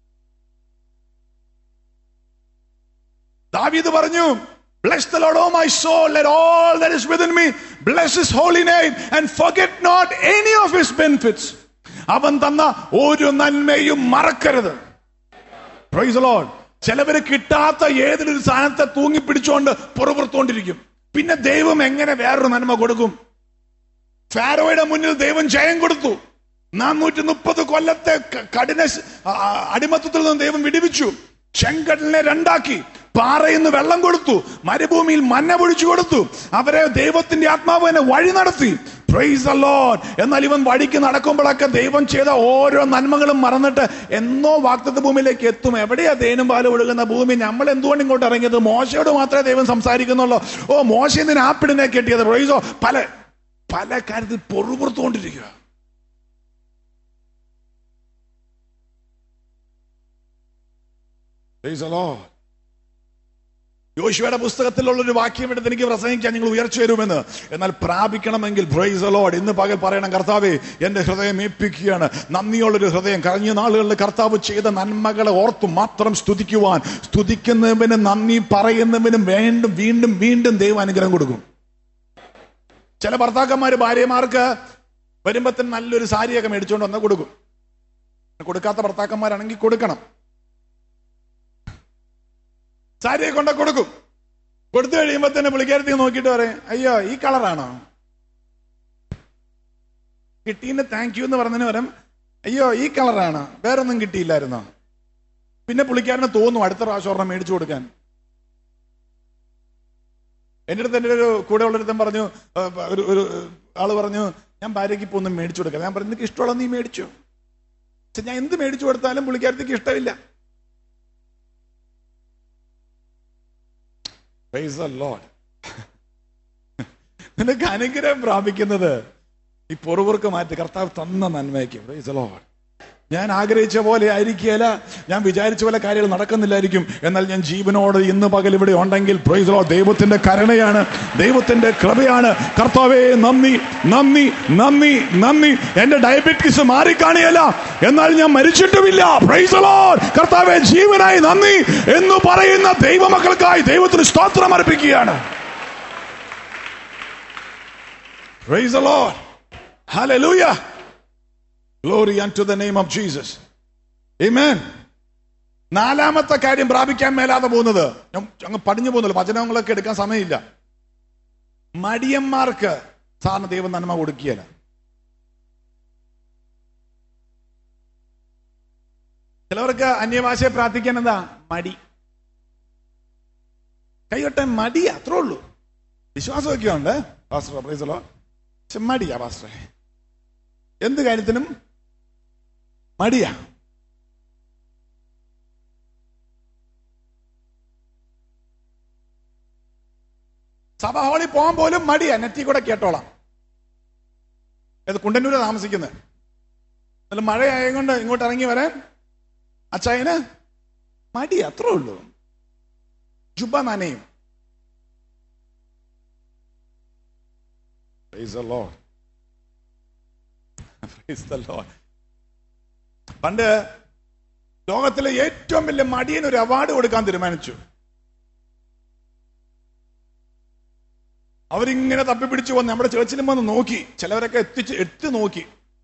ദാവീദ് പറഞ്ഞു Bless the Lord, O my soul, let all that is within me bless his holy name and forget not any of his benefits. അവൻ തന്ന ഒരു നന്മയും മറക്കരുത് Praise the Lord. ചിലവര് കിട്ടാത്ത ഏതൊരു സാധനത്തെ തൂങ്ങി പിടിച്ചുകൊണ്ട് പുറപുറത്തുകൊണ്ടിരിക്കും പിന്നെ ദൈവം എങ്ങനെ വേറൊരു നന്മ കൊടുക്കും ഫാരോയുടെ മുന്നിൽ ദൈവം ജയം കൊടുത്തു നാനൂറ്റി മുപ്പത് കൊല്ലത്തെ ക- കഠിന ശ- ആ, ആ, അടിമത്തത്തിൽ നിന്ന് ദൈവം വിടിവിച്ചു ചെങ്കടലിനെ രണ്ടാക്കി പാറയിൽ നിന്ന് വെള്ളം കൊടുത്തു മരുഭൂമിയിൽ മഞ്ഞ പൊഴിച്ചു കൊടുത്തു അവരെ ദൈവത്തിന്റെ ആത്മാവ് തന്നെ വഴി നടത്തി പ്രൈസ് the Lord. എന്നാൽ ഇവൻ വഴിക്ക് നടക്കുമ്പോഴൊക്കെ ദൈവം ചെയ്ത ഓരോ നന്മകളും മറന്നിട്ട് എന്നോ വാക്തത്വ ഭൂമിയിലേക്ക് എത്തും എവിടെയാ തേനും പാലും ഒഴുകുന്ന ഭൂമി നമ്മൾ എന്തുകൊണ്ട് ഇങ്ങോട്ട് ഇറങ്ങിയത് മോശയോട് മാത്രമേ ദൈവം സംസാരിക്കുന്നുള്ളൂ ഓ മോശ എന്തിന് ആപ്പിടിനെ കെട്ടിയത് പ്രൈസോ പല പല കാര്യത്തിൽ പൊറുപുറത്തുകൊണ്ടിരിക്കുക Praise the Lord. യോശുവയുടെ പുസ്തകത്തിലുള്ള ഒരു വാക്യം എടുത്ത് എനിക്ക് പ്രസംഗിക്കാൻ നിങ്ങൾ ഉയർച്ച വരുമെന്ന് എന്നാൽ പ്രാപിക്കണമെങ്കിൽ പ്രൈസ് ലോഡ് ഇന്ന് പകൽ പറയണം കർത്താവേ എന്റെ ഹൃദയം ഏൽപ്പിക്കുകയാണ് നന്ദിയുള്ളൊരു ഹൃദയം കഴിഞ്ഞ നാളുകളിൽ കർത്താവ് ചെയ്ത നന്മകളെ ഓർത്തു മാത്രം സ്തുതിക്കുവാൻ സ്തുതിക്കുന്നവന് നന്ദി പറയുന്നവനും വീണ്ടും വീണ്ടും വീണ്ടും ദൈവം അനുഗ്രഹം കൊടുക്കും ചില ഭർത്താക്കന്മാര് ഭാര്യമാർക്ക് വരുമ്പത്തിന് നല്ലൊരു സാരിയൊക്കെ മേടിച്ചുകൊണ്ട് വന്ന് കൊടുക്കും കൊടുക്കാത്ത ഭർത്താക്കന്മാരാണെങ്കിൽ കൊടുക്കണം സാരിയെ കൊണ്ട് കൊടുക്കും കൊടുത്തു കഴിയുമ്പോ തന്നെ പുള്ളിക്കാരത്തി നോക്കിയിട്ട് പറയും അയ്യോ ഈ കളറാണോ കിട്ടീന്ന് താങ്ക് യു എന്ന് പറഞ്ഞതിന് പകരം അയ്യോ ഈ കളറാണ് വേറൊന്നും കിട്ടിയില്ലായിരുന്നോ പിന്നെ പുള്ളിക്കാരന് തോന്നും അടുത്ത പ്രാവശ്യം ഒരെണ്ണം മേടിച്ചു കൊടുക്കാൻ എൻ്റെ അടുത്ത് എൻ്റെ ഒരു കൂടെ ഉള്ളൊരുത്തൻ പറഞ്ഞു ആ, ഒരു ഒരു ആള് പറഞ്ഞു ഞാൻ ഭാര്യയ്ക്ക് ഇപ്പൊ ഒന്നും മേടിച്ചു കൊടുക്കാം ഞാൻ പറഞ്ഞു നിനക്ക് ഇഷ്ടമുള്ള നീ മേടിച്ചു പക്ഷെ ഞാൻ എന്ത് മേടിച്ചു കൊടുത്താലും പുള്ളിക്കാരത്തേക്ക് ഇഷ്ടമില്ല Praise the Lord. നിനക്ക് അനുഗ്രഹം പ്രാപിക്കുന്നത് ഈ പൊറുപുറുക്ക് മാറ്റി കർത്താവ് തന്ന നന്മയ്ക്ക് Praise the Lord. ഞാൻ ആഗ്രഹിച്ച പോലെ ആയിരിക്കുകയില്ല ഞാൻ വിചാരിച്ച പോലെ കാര്യങ്ങൾ നടക്കുന്നില്ലായിരിക്കും എന്നാൽ ഞാൻ ജീവനോട് ഇന്ന് പകൽ ഇവിടെ ഉണ്ടെങ്കിൽ പ്രൈസ് ലോ ദൈവത്തിന്റെ കരുണയാണ് ദൈവത്തിന്റെ കൃപയാണ് കർത്താവേ നന്ദി നന്ദി നന്ദി നന്ദി എന്റെ ഡയബറ്റിസ് മാറിക്കാണിയല്ല എന്നാൽ ഞാൻ മരിച്ചിട്ടുമില്ല പ്രൈസ് ലോ കർത്താവേ ജീവനായി നന്ദി എന്ന് പറയുന്ന ദൈവമക്കൾക്കായി ദൈവത്തിന് സ്തോത്രം അർപ്പിക്കുകയാണ് Praise the Lord. Hallelujah. Glory unto the name of Jesus. Amen. നാലാമത്തെ കാര്യം പ്രാപിക്കാൻ മേലാതെ പോകുന്നത് ഞാൻ അങ്ങ് പടിഞ്ഞു പോകുന്നില്ല വചനങ്ങളൊക്കെ എടുക്കാൻ സമയമില്ല മടിയന്മാർക്ക് സാറിന് ദൈവം നന്മ കൊടുക്കുകയല്ല ചിലവർക്ക് അന്യഭാഷയെ പ്രാർത്ഥിക്കാൻ എന്താ മടി കൈകൊട്ടാൻ മടി അത്രേ ഉള്ളൂ വിശ്വാസമൊക്കെ ഉണ്ട് പാസ്റ്റർ പ്രൈസലോ പക്ഷെ മടിയാ പാസ്റ്ററെ എന്ത് കാര്യത്തിനും മടിയാ സഭ ഹാളിൽ പോകാൻ പോലും മടിയാ നെറ്റി കൂടെ കേട്ടോളാം ഇത് കുണ്ടന്നൂര് താമസിക്കുന്നത് എന്നാലും മഴയായതുകൊണ്ട് ഇങ്ങോട്ട് ഇറങ്ങി വരാൻ അച്ചായന് മടി അത്രേ ഉള്ളൂ ജുബ നനയും Praise the Lord. Praise the Lord. പണ്ട് ലോകത്തിലെ ഏറ്റവും വലിയ മടിയന് ഒരു അവാർഡ് കൊടുക്കാൻ തീരുമാനിച്ചു അവരിങ്ങനെ തപ്പിപ്പിടിച്ചു വന്ന് നമ്മുടെ ചേർച്ചിലും വന്ന് നോക്കി ചിലവരൊക്കെ എത്തിച്ച് എത്തി നോക്കി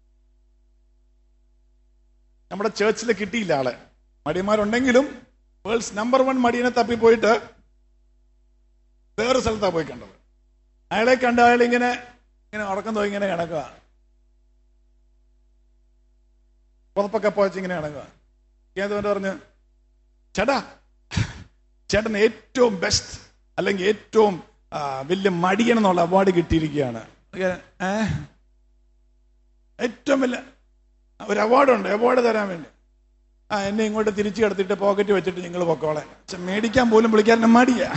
നമ്മുടെ ചേർച്ചിൽ കിട്ടിയില്ല ആളെ മടിയന്മാരുണ്ടെങ്കിലും വേൾഡ്സ് നമ്പർ വൺ മടിയനെ തപ്പി പോയിട്ട് വേറെ സ്ഥലത്താണ് പോയി കണ്ടത് അയാളെ കണ്ട അയാൾ ഇങ്ങനെ ഇങ്ങനെ ഉറക്കം തോന്നി ഇങ്ങനെ കിടക്കുക പുറപ്പൊക്കെ പോയച്ച് ഇങ്ങനെ കിടക്കുക ഏതുകൊണ്ട് പറഞ്ഞു ചേട്ടാ ചേട്ടൻ ഏറ്റവും ബെസ്റ്റ് അല്ലെങ്കിൽ ഏറ്റവും ആ, വലിയ മടിയൻ എന്നുള്ള അവാർഡ് കിട്ടിയിരിക്കുകയാണ് ഏ? ഏറ്റവും വലിയ ഒരു അവാർഡുണ്ട് അവാർഡ് തരാൻ വേണ്ടി ആ എന്നെ ഇങ്ങോട്ട് തിരിച്ചു കിടത്തിട്ട് പോക്കറ്റ് വെച്ചിട്ട് നിങ്ങൾ പൊക്കോളെ പക്ഷെ മേടിക്കാൻ പോലും വിളിക്കാൻ മടിയാ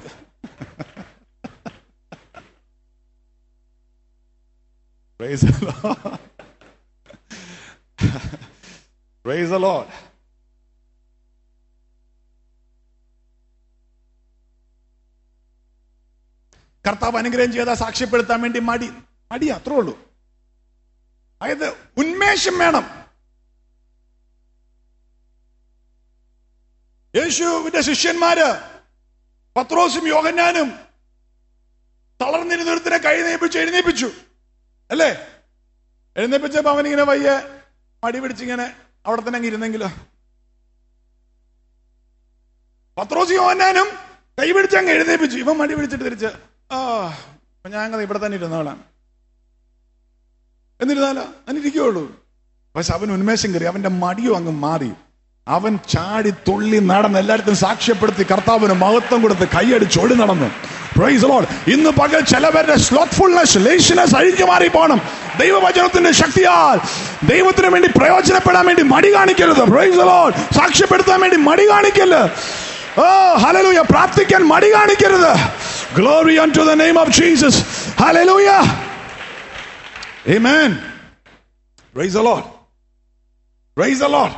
Praise the Lord. Praise the Lord. കർത്താവ് അനുഗ്രഹം ചെയ്ത സാക്ഷ്യപ്പെടുത്താൻ വേണ്ടി മടി മടി അത്രേ ഉള്ളൂ അതായത് ഉന്മേഷം വേണം യേശുവിന്റെ ശിഷ്യന്മാര് പത്രോസും യോഹന്നാനും തളർന്നിരുന്നൊരുത്തിനെ കൈ നീപ്പിച്ചു എഴുന്നേപ്പിച്ചു അല്ലേ എഴുന്നേപ്പിച്ചപ്പോ അവനിങ്ങനെ വയ്യ മടി പിടിച്ചിങ്ങനെ അവിടെ തന്നെ അങ്ങ് ഇരുന്നെങ്കിലോ പത്രോസ് യോഹന്നാനും കൈ പിടിച്ച് അങ്ങ് എഴുന്നേപ്പിച്ചു ഇവൻ മടി പിടിച്ചിട്ട് തിരിച്ച് ആ അപ്പൊ ഞാൻ അങ്ങനെ ഇവിടെ തന്നെ ഇരുന്നോളാം എന്നിരുന്നാലോ അതിനിരിക്കുള്ളൂ പക്ഷെ അവൻ ഉന്മേഷം കയറി അവന്റെ മടിയും അങ്ങ് മാറി അവൻ ചാടി തുള്ളി നടന്ന് എല്ലായിടത്തും സാക്ഷ്യപ്പെടുത്തി കർത്താവിന് മഹത്വം കൊടുത്ത് കൈയടിച്ച് ഓടി നടന്നു Praise the Lord. ഇന്ന് പകൽ ചിലവരുടെ സ്ലോത്ത്ഫുൾനെസ് ലേശിനെസ് അഴിഞ്ഞു മാറി പോകണം ദൈവവചനത്തിന്റെ ശക്തിയാൽ ദൈവത്തിന് വേണ്ടി പ്രയോജനപ്പെടാൻ വേണ്ടി മടി കാണിക്കരുത് Praise the Lord. സാക്ഷ്യപ്പെടുത്താൻ വേണ്ടി മടി കാണിക്കരുത് ഓ ഹലലൂയ പ്രാർത്ഥിക്കാൻ മടി കാണിക്കരുത് glory unto the name of Jesus hallelujah Amen. Praise the Lord. Praise the Lord.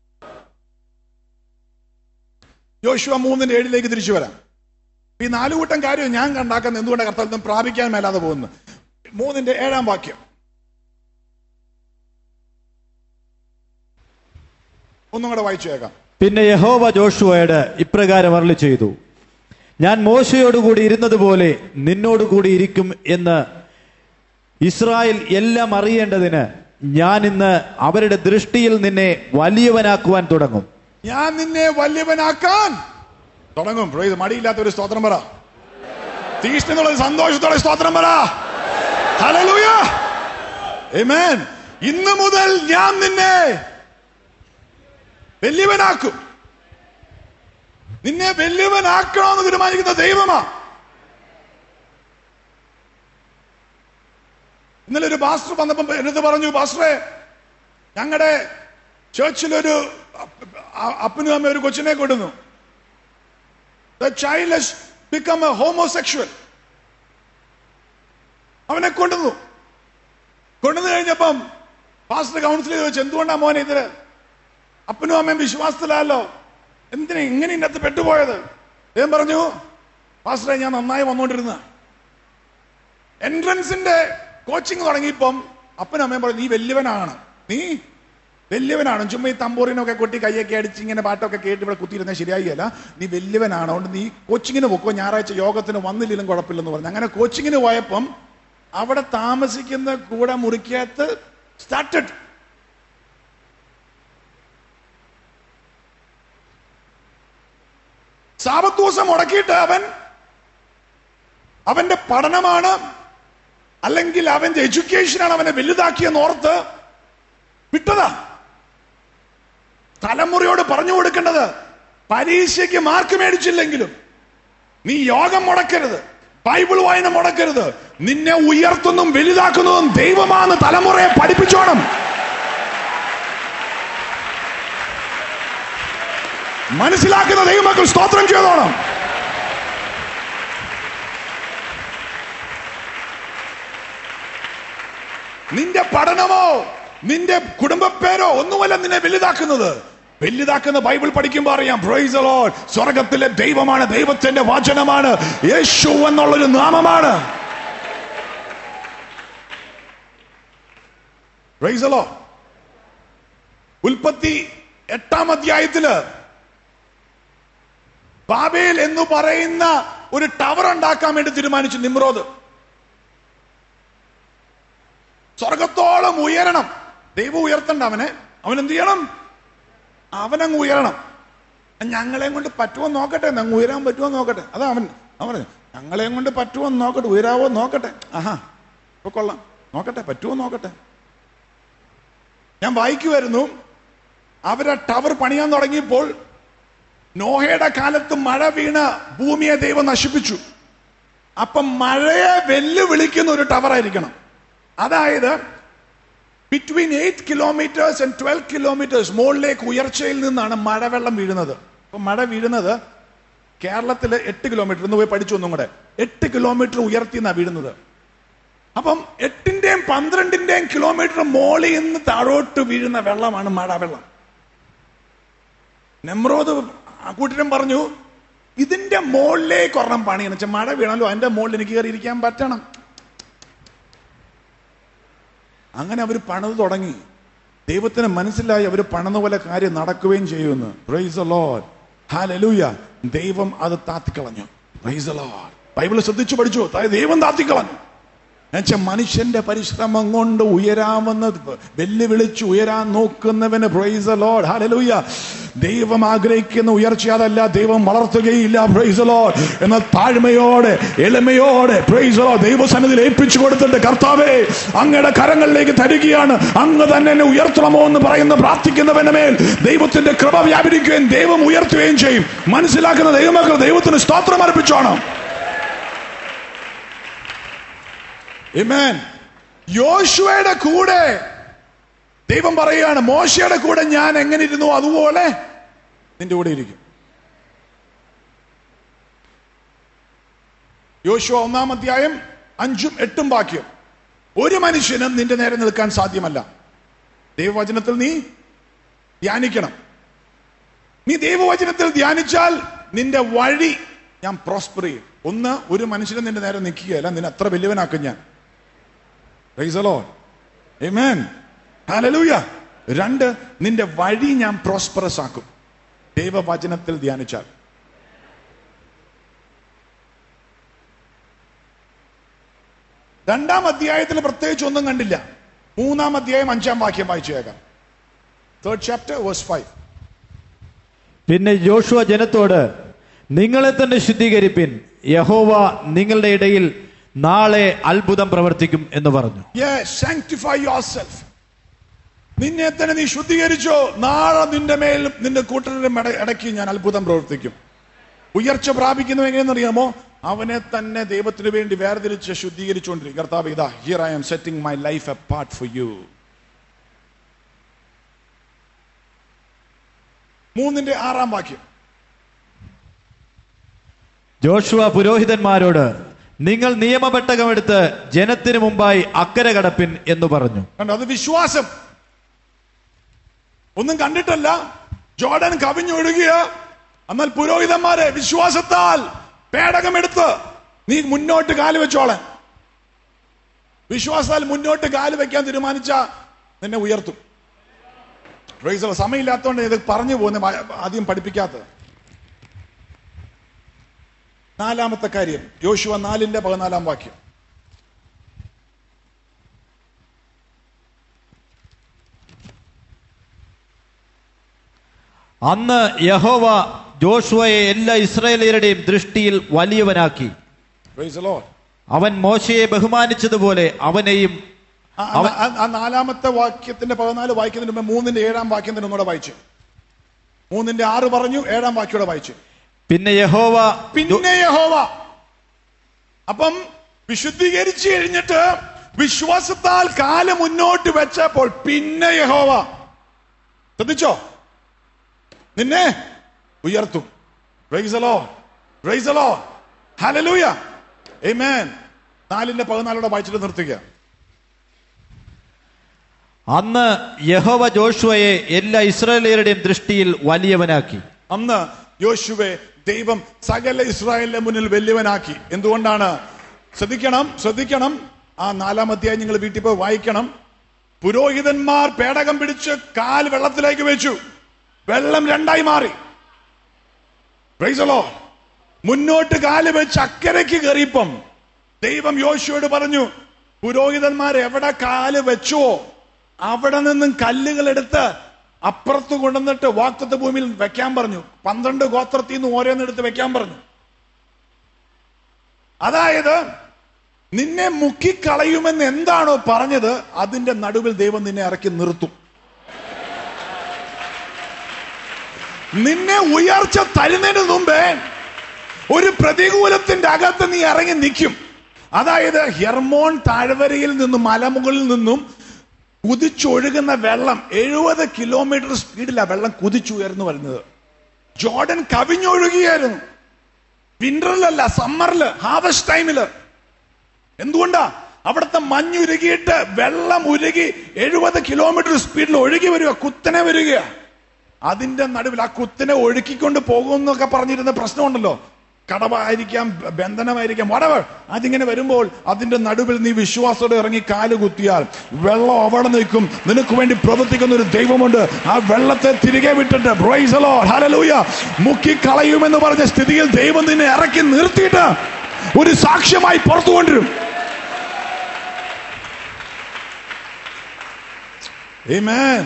യോശുവ മൂന്നിന്റെ ഏഴിലേക്ക് തിരിച്ചു വരാം ഈ നാലു കൂട്ടം കാര്യം ഞാൻ കണ്ടാക്കുന്ന എന്തുകൊണ്ട് കർത്താവ് പ്രാപിക്കാൻ മേലാതെ പോകുന്നു മൂന്നിന്റെ ഏഴാം വാക്യം ഒന്നും കൂടെ വായിച്ചു കേൾക്കാം പിന്നെ യഹോവ ജോഷുവയോട് ഇപ്രകാരം അരളി ചെയ്തു ഞാൻ മോശയോടുകൂടി ഇരുന്നത് പോലെ നിന്നോടുകൂടി ഇരിക്കും എന്ന് ഇസ്രായേൽ എല്ലാം അറിയേണ്ടതിന് ഞാൻ ഇന്ന് അവരുടെ ദൃഷ്ടിയിൽ നിന്നെ വലിയവനാക്കുവാൻ തുടങ്ങും ഞാൻ നിന്നെ വലിയവനാക്കാൻ തുടങ്ങും പ്രൈസ് മടിയില്ലാത്ത ഒരു സ്തോത്രം പറ തീഷ്ണുള്ള സന്തോഷത്തോടെ സ്തോത്രം പറ ഹല്ലേലൂയ ആമേൻ ഇന്ന് മുതൽ ഞാൻ നിന്നെ വലിയവനാക്കും നിന്നെ വലിയവനാക്കണമെന്ന് തീരുമാനിക്കുന്ന ദൈവമാ ഇന്നലെ ഒരു പാസ്റ്റർ വന്നപ്പം എന്നിട്ട് പറഞ്ഞു പാസ്റ്ററെ ഞങ്ങളുടെ ചേർച്ചിലൊരു അ- അപ്പനും അമ്മ ഒരു കൊച്ചിനെ കൊണ്ടുവന്നു the child has become a homosexual അവനെ കൊണ്ടുവന്നു കൊണ്ടുവന്നു കഴിഞ്ഞപ്പം പാസ്റ്റർ കൗൺസിൽ ചോദിച്ചു എന്തുകൊണ്ടാ മോനെ ഇതില് അപ്പനും അമ്മയും വിശ്വാസത്തിലല്ലോ എന്തിനാ ഇങ്ങനെ ഇതിനകത്ത് പെട്ടുപോയത് ഞാൻ പറഞ്ഞു പാസ്റ്ററെ ഞാൻ നന്നായി വന്നുകൊണ്ടിരുന്ന എൻട്രൻസിന്റെ കോച്ചിങ് തുടങ്ങിയപ്പം അപ്പനും അമ്മയും പറഞ്ഞു നീ വലിയവനാണ് നീ വലിയവനാണ് ചുമ്മാ ഈ തമ്പൂറിനൊക്കെ കൊട്ടി കൈയൊക്കെ അടിച്ച് ഇങ്ങനെ പാട്ടൊക്കെ കേട്ട് ഇവിടെ കുത്തിയിരുന്നാൽ ശരിയായില്ല നീ വലിയവനാണ് അതുകൊണ്ട് നീ കോച്ചിങ്ങിന് പോക്കോ ഞായറാഴ്ച യോഗത്തിന് വന്നില്ലെങ്കിലും കുഴപ്പമില്ലെന്ന് പറഞ്ഞു അങ്ങനെ കോച്ചിങ്ങിന് പോയപ്പം അവിടെ താമസിക്കുന്ന കൂടെ മുറിക്കകത്ത് സ്റ്റാർട്ടഡ് സാപത്ത് ദിവസം മുടക്കിയിട്ട് അവൻ അവന്റെ പഠനമാണ് അല്ലെങ്കിൽ അവന്റെ എഡ്യൂക്കേഷനാണ് അവനെ വലുതാക്കിയെന്ന് ഓർത്ത് വിട്ടതാ തലമുറയോട് പറഞ്ഞു കൊടുക്കേണ്ടത് പരീക്ഷയ്ക്ക് മാർക്ക് മേടിച്ചില്ലെങ്കിലും നീ യോഗം മുടക്കരുത് ബൈബിൾ വായന മുടക്കരുത് നിന്നെ ഉയർത്തുന്നതും വലുതാക്കുന്നതും ദൈവമാണെന്ന് തലമുറയെ പഠിപ്പിച്ചോണം മനസ്സിലാക്കുന്ന ദൈവമക്കൾ സ്തോത്രം ചെയ്തോണം നിന്റെ പഠനമോ നിന്റെ കുടുംബപ്പേരോ ഒന്നുമല്ല നിന്നെ വലുതാക്കുന്നത് വലുതാക്കുന്ന ബൈബിൾ പഠിക്കുമ്പോൾ അറിയാം പ്രൈസ് ലോഡ് സ്വർഗത്തിലെ ദൈവമാണ് ദൈവത്തിന്റെ വചനമാണ് യേശു എന്നുള്ളൊരു നാമമാണ് പ്രൈസ് ലോ ഉൽപ്പത്തി എട്ടാം അധ്യായത്തില് ബാബേൽ എന്ന് പറയുന്ന ഒരു ടവർ ഉണ്ടാക്കാൻ വേണ്ടി തീരുമാനിച്ചു നിമ്രോദ് സ്വർഗത്തോളം ഉയരണം ദൈവം ഉയർത്തണ്ട അവനെ അവൻ എന്ത് ചെയ്യണം അവനങ്ങ് ഉയരണം ഞങ്ങളെ കൊണ്ട് പറ്റുമോ നോക്കട്ടെ അങ്ങ് ഉയരാൻ പറ്റുമോ നോക്കട്ടെ അതാ അവൻ അവൻ പറഞ്ഞു ഞങ്ങളെ കൊണ്ട് പറ്റുമോ നോക്കട്ടെ ഉയരാവോ നോക്കട്ടെ ആഹാ ഇപ്പൊ കൊള്ളാം നോക്കട്ടെ പറ്റുമോ നോക്കട്ടെ ഞാൻ വായിക്കുമായിരുന്നു അവരെ ടവർ പണിയാൻ തുടങ്ങിയപ്പോൾ നോഹയുടെ കാലത്ത് മഴ വീണ് ഭൂമിയെ ദൈവം നശിപ്പിച്ചു അപ്പം മഴയെ വെല്ലുവിളിക്കുന്ന ഒരു ടവർ ആയിരിക്കണം അതായത് between eight kilometres and twelve kilometres മുകളിലേക്ക് ഉയർച്ചയിൽ നിന്നാണ് മഴവെള്ളം വീഴുന്നത് അപ്പൊ മഴ വീഴുന്നത് കേരളത്തിൽ എട്ട് കിലോമീറ്റർ ഇന്ന് പോയി പഠിച്ചു ഒന്നും കൂടെ എട്ട് കിലോമീറ്റർ ഉയർത്തി നിന്നാണ് വീഴുന്നത് അപ്പം എട്ടിന്റെയും പന്ത്രണ്ടിന്റെയും കിലോമീറ്റർ മോളിൽ നിന്ന് താഴോട്ട് വീഴുന്ന വെള്ളമാണ് മഴവെള്ളം നെമ്രോദ് ആ കൂട്ടരും പറഞ്ഞു ഇതിന്റെ മുകളിലേക്ക് ഒരെണ്ണം പണിയെന്ന് വെച്ചാൽ മഴ വീണല്ലോ അതിന്റെ മുകളിൽ എനിക്ക് കയറി ഇരിക്കാൻ പറ്റണം അങ്ങനെ അവർ പണിത് തുടങ്ങി ദൈവത്തിന് മനസ്സിലായി അവർ പണിത പോലെ കാര്യം നടക്കുകയും ചെയ്യുമെന്ന് പ്രൈസ് ലോഡ് ഹാലലൂയ ദൈവം അത് താത്തിക്കളഞ്ഞു പ്രൈസ് ലോഡ് ബൈബിൾ ശ്രദ്ധിച്ചു പഠിച്ചു അതായത് ദൈവം താത്തിക്കളഞ്ഞു എന്നുവെച്ചാൽ മനുഷ്യന്റെ പരിശ്രമം കൊണ്ട് ഉയരാമെന്ന് വെല്ലുവിളിച്ച് ഉയരാൻ നോക്കുന്നവന് പ്രൈസ് ലോഡ് ഹാലലൂയ ദൈവം ആഗ്രഹിക്കുന്ന ഉയർച്ച അതല്ല ദൈവം വളർത്തുകയില്ല പ്രൈസ് ലോഡ് എന്ന താഴ്മയോടെ എളിമയോടെ പ്രൈസ് ലോഡ് ദൈവസന്നിധിയിൽ ഏൽപ്പിച്ചു കൊടുത്തിട്ട് കർത്താവേ അങ്ങയുടെ കരങ്ങളിലേക്ക് തരികയാണ് അങ്ങ് തന്നെ എന്നെ ഉയർത്തണമോ എന്ന് പറയുന്ന പ്രാർത്ഥിക്കുന്നവന്റെ മേൽ ദൈവത്തിന്റെ കൃപ വ്യാപരിക്കുകയും ദൈവം ഉയർത്തുകയും ചെയ്യും മനസ്സിലാക്കുന്ന ദൈവമക്കൾ ദൈവത്തിന് സ്തോത്രം അർപ്പിച്ചോണം Amen. യോശുവയുടെ കൂടെ ദൈവം പറയുകയാണ് മോശയുടെ കൂടെ ഞാൻ എങ്ങനെ ഇരുന്നു അതുപോലെ നിന്റെ കൂടെ ഇരിക്കും യോശുവ ഒന്നാം അധ്യായം അഞ്ചും എട്ടും വാക്യം ഒരു മനുഷ്യനും നിന്റെ നേരെ നിൽക്കാൻ സാധ്യമല്ല ദൈവവചനത്തിൽ നീ ധ്യാനിക്കണം നീ ദൈവവചനത്തിൽ ധ്യാനിച്ചാൽ നിന്റെ വഴി ഞാൻ പ്രോസ്പർ ചെയ്യും ഒന്ന് ഒരു മനുഷ്യനും നിന്റെ നേരെ നിൽക്കുകയല്ല നിന്നെ അത്ര വലിയവനാക്കും ഞാൻ Praise the Lord. Amen. Hallelujah. രണ്ട് നിന്റെ വഴി ഞാൻ പ്രോസ്പറസ് ആക്കും ദൈവവചനത്തിൽ ധ്യാനിച്ചാൽ രണ്ടാം അധ്യായത്തിൽ പ്രത്യേകിച്ച് ഒന്നും കണ്ടില്ല മൂന്നാം അധ്യായം അഞ്ചാം വാക്യം വായിച്ചേക്കാം തേർഡ് ചാപ്റ്റർ വേഴ്സ് ഫൈവ് പിന്നെ ജോഷുവ ജനത്തോട് നിങ്ങളെ തന്നെ ശുദ്ധീകരിപ്പിൻ യഹോവ നിങ്ങളുടെ ഇടയിൽ നാളെ അത്ഭുതം പ്രവർത്തിക്കും എന്ന് പറഞ്ഞു സാങ്ക്ടിഫൈ യുവർ സെൽഫ് നിന്നെ തന്നെ നീ ശുദ്ധീകരിച്ചോ നാളെ നിന്റെ മേൽ നിന്റെ കൂട്ടരുടെ മെട- ഇടയ്ക്ക് ഞാൻ അത്ഭുതം പ്രവർത്തിക്കും ഉയർച്ച പ്രാപിക്കുന്നത് എങ്ങനെയെന്നറിയാമോ അവനെ തന്നെ ദൈവത്തിന് വേണ്ടി വേർതിരിച്ച് ശുദ്ധീകരിച്ചുകൊണ്ടിരിക്കും കർത്താവ് ഇതാ here I am setting my life apart for you മൂന്നിന്റെ ആറാം വാക്യം ജോഷുവ പുരോഹിതന്മാരോട് നിങ്ങൾ നിയമപെട്ടകമെടുത്ത് ജനത്തിനു മുമ്പായി അക്കരെ കടപ്പിൻ എന്ന് പറഞ്ഞു കണ്ടോ അത് വിശ്വാസം ഒന്നും കണ്ടിട്ടല്ല ജോർഡൻ കവിഞ്ഞൊഴുകിയ എന്നാൽ പുരോഹിതന്മാരെ വിശ്വാസത്താൽ പേടകമെടുത്ത് നീ മുന്നോട്ട് കാല് വെച്ചോളെ വിശ്വാസത്താൽ മുന്നോട്ട് കാല് വെക്കാൻ തീരുമാനിച്ച നിന്നെ ഉയർത്തും Praise the Lord. സമയമില്ലാത്തതുകൊണ്ട് ഇത് പറഞ്ഞു പോകുന്ന ആദ്യം പഠിപ്പിക്കാത്തത് നാലാമത്തെ കാര്യം യോശുവ നാലിന്റെ പതിനാലാം വാക്യം അന്ന് യഹോവ ജോഷുവയെ എല്ലാ ഇസ്രായേലിയരുടെയും ദൃഷ്ടിയിൽ വലിയവനാക്കി Praise the Lord. അവൻ മോശയെ ബഹുമാനിച്ചതുപോലെ അവനെയും ആ- ആ- ആ- ആ നാലാമത്തെ വാക്യത്തിന്റെ പതിനാല് വായിക്കുന്നതിന് മുമ്പ് മൂന്നിന്റെ ഏഴാം വാക്യം തന്നെ ഒന്നുകൂടെ വായിച്ചു മൂന്നിന്റെ ആറ് പറഞ്ഞു ഏഴാം വാക്യോടെ വായിച്ചു പിന്നെ യഹോവ പിന്നെ യഹോവ അപ്പം വിശുദ്ധീകരിച്ചു കഴിഞ്ഞിട്ട് വിശ്വാസത്താൽ കാല് മുന്നോട്ട് വെച്ചപ്പോൾ പിന്നെ യഹോവ ശ്രദ്ധിച്ചോ നിന്നെ ഉയർത്തും പ്രൈസലോ പ്രൈസലോ ഹലലൂയ Amen. നാലിന്റെ പതിനാലോടെ വായിച്ചിട്ട് നിർത്തുക അന്ന് യഹോവ ജോഷുവയെ എല്ലാ ഇസ്രായേലിയരുടെയും ദൃഷ്ടിയിൽ വലിയവനാക്കി അന്ന് യോശുവെ ദൈവം സകല ഇസ്രായേലിന്റെ മുന്നിൽ വലിയവനാക്കി എന്തുകൊണ്ടാണ് ശ്രദ്ധിക്കണം ശ്രദ്ധിക്കണം ആ നാലാം അധ്യായം നിങ്ങൾ വീട്ടിൽ പോയി വായിക്കണം പുരോഹിതന്മാർ പേടകം പിടിച്ച് കാൽ വെള്ളത്തിലേക്ക് വെച്ചു വെള്ളം രണ്ടായി മാറി Praise the Lord. മുന്നോട്ട് കാല് വെച്ച് അക്കരയ്ക്ക് കയറിയപ്പം ദൈവം യോശുവോട് പറഞ്ഞു പുരോഹിതന്മാർ എവിടെ കാല് വെച്ചുവോ അവിടെ നിന്നും കല്ലുകൾ എടുത്ത് അപ്പുറത്ത് കൊണ്ടുവന്നിട്ട് വാക്തത്വ ഭൂമിയിൽ വെക്കാൻ പറഞ്ഞു പന്ത്രണ്ട് ഗോത്രത്തിൽ നിന്ന് ഓരോന്നെടുത്ത് വെക്കാൻ പറഞ്ഞു അതായത് നിന്നെ മുക്കിക്കളയുമെന്ന് എന്താണോ പറഞ്ഞത് അതിന്റെ നടുവിൽ ദൈവം നിന്നെ ഇറക്കി നിർത്തും നിന്നെ ഉയർച്ച തരുന്നതിന് മുമ്പേ ഒരു പ്രതികൂലത്തിന്റെ അകത്ത് നീ ഇറങ്ങി നിൽക്കും അതായത് ഹെർമോൺ താഴ്വരയിൽ നിന്നും മലമുകളിൽ നിന്നും കുതിച്ചൊഴുകുന്ന വെള്ളം എഴുപത് കിലോമീറ്റർ സ്പീഡിലാണ് വെള്ളം കുതിച്ചുയർന്നു വരുന്നത് ജോർഡൻ കവിഞ്ഞൊഴുകിയായിരുന്നു വിന്ററിലല്ല സമ്മറില് ഹാർവസ്റ്റ് ടൈമില് എന്തുകൊണ്ടാ അവിടുത്തെ മഞ്ഞുരുകിയിട്ട് വെള്ളം ഉരുകി എഴുപത് കിലോമീറ്റർ സ്പീഡിൽ ഒഴുകി വരിക കുത്തനെ വരിക അതിന്റെ നടുവിൽ ആ കുത്തിനെ ഒഴുക്കിക്കൊണ്ട് പോകുമെന്നൊക്കെ പറഞ്ഞിരുന്ന പ്രശ്നമുണ്ടല്ലോ കടവായിരിക്കാം ബന്ധനമായിരിക്കാം വടവൾ അതിങ്ങനെ വരുമ്പോൾ അതിന്റെ നടുവിൽ നീ വിശ്വാസത്തോടെ ഇറങ്ങി കാല് കുത്തിയാൽ വെള്ളം അവിടെ നിൽക്കും നിനക്ക് വേണ്ടി പ്രവർത്തിക്കുന്ന ഒരു ദൈവമുണ്ട് ആ വെള്ളത്തെ തിരികെ വിട്ടിട്ട് praise the Lord, hallelujah. മുക്കിക്കളയുമെന്ന് പറഞ്ഞ സ്ഥിതിയിൽ ദൈവം നിന്നെ ഇറക്കി നിർത്തിയിട്ട് ഒരു സാക്ഷ്യമായി പുറത്തു കൊണ്ടുവരും Amen.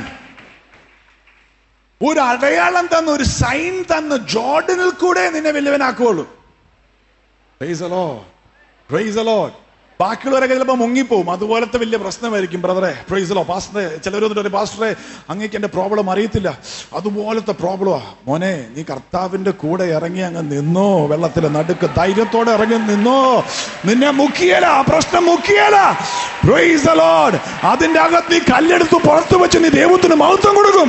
ഒരു അടയാളം തന്ന് ഒരു സൈൻ തന്ന് ജോർഡനിൽ കൂടെ നിന്നെ വലിയവനാക്കുള്ളൂ Praise the Lord. Praise the Lord. ബാക്കിയുള്ളവരൊക്കെ ചിലപ്പോൾ മുങ്ങിപ്പോവും അതുപോലത്തെ വലിയ പ്രശ്നമായിരിക്കും ബ്രദറെ പ്രൈസലോ പാസ്റ്ററെ ചിലരൊന്നും പാസ്റ്ററെ അങ്ങേക്ക് എന്റെ പ്രോബ്ലം അറിയത്തില്ല അതുപോലത്തെ പ്രോബ്ലമാ മോനെ നീ കർത്താവിന്റെ കൂടെ ഇറങ്ങി അങ്ങ് നിന്നോ വെള്ളത്തിലെ നടുക്ക് ധൈര്യത്തോടെ ഇറങ്ങി നിന്നോ നിന്നെ മുക്കിയല ആ പ്രശ്നം മുക്കിയല പ്രൈസ് the Lord. അതിന്റെ അകത്ത് നീ കല്ലെടുത്ത് പുറത്തു വെച്ച് നീ ദൈവത്തിന് മഹത്വം കൊടുക്കും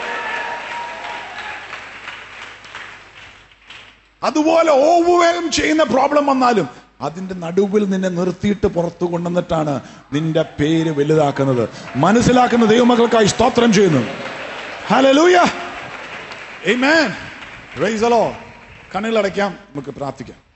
അതുപോലെ ഓവർവേം ചെയ്യുന്ന പ്രോബ്ലം വന്നാലും അതിന്റെ നടുവിൽ നിന്നെ നിർത്തിയിട്ട് പുറത്തു കൊണ്ടുവന്നിട്ടാണ് നിന്റെ പേര് വലുതാക്കുന്നത് മനസ്സിലാക്കുന്ന ദൈവമക്കൾക്കായി സ്തോത്രം ചെയ്യുന്നു ഹലലൂയ Amen. Praise the Lord. കണ്ണുകളടയ്ക്കാം നമുക്ക് പ്രാർത്ഥിക്കാം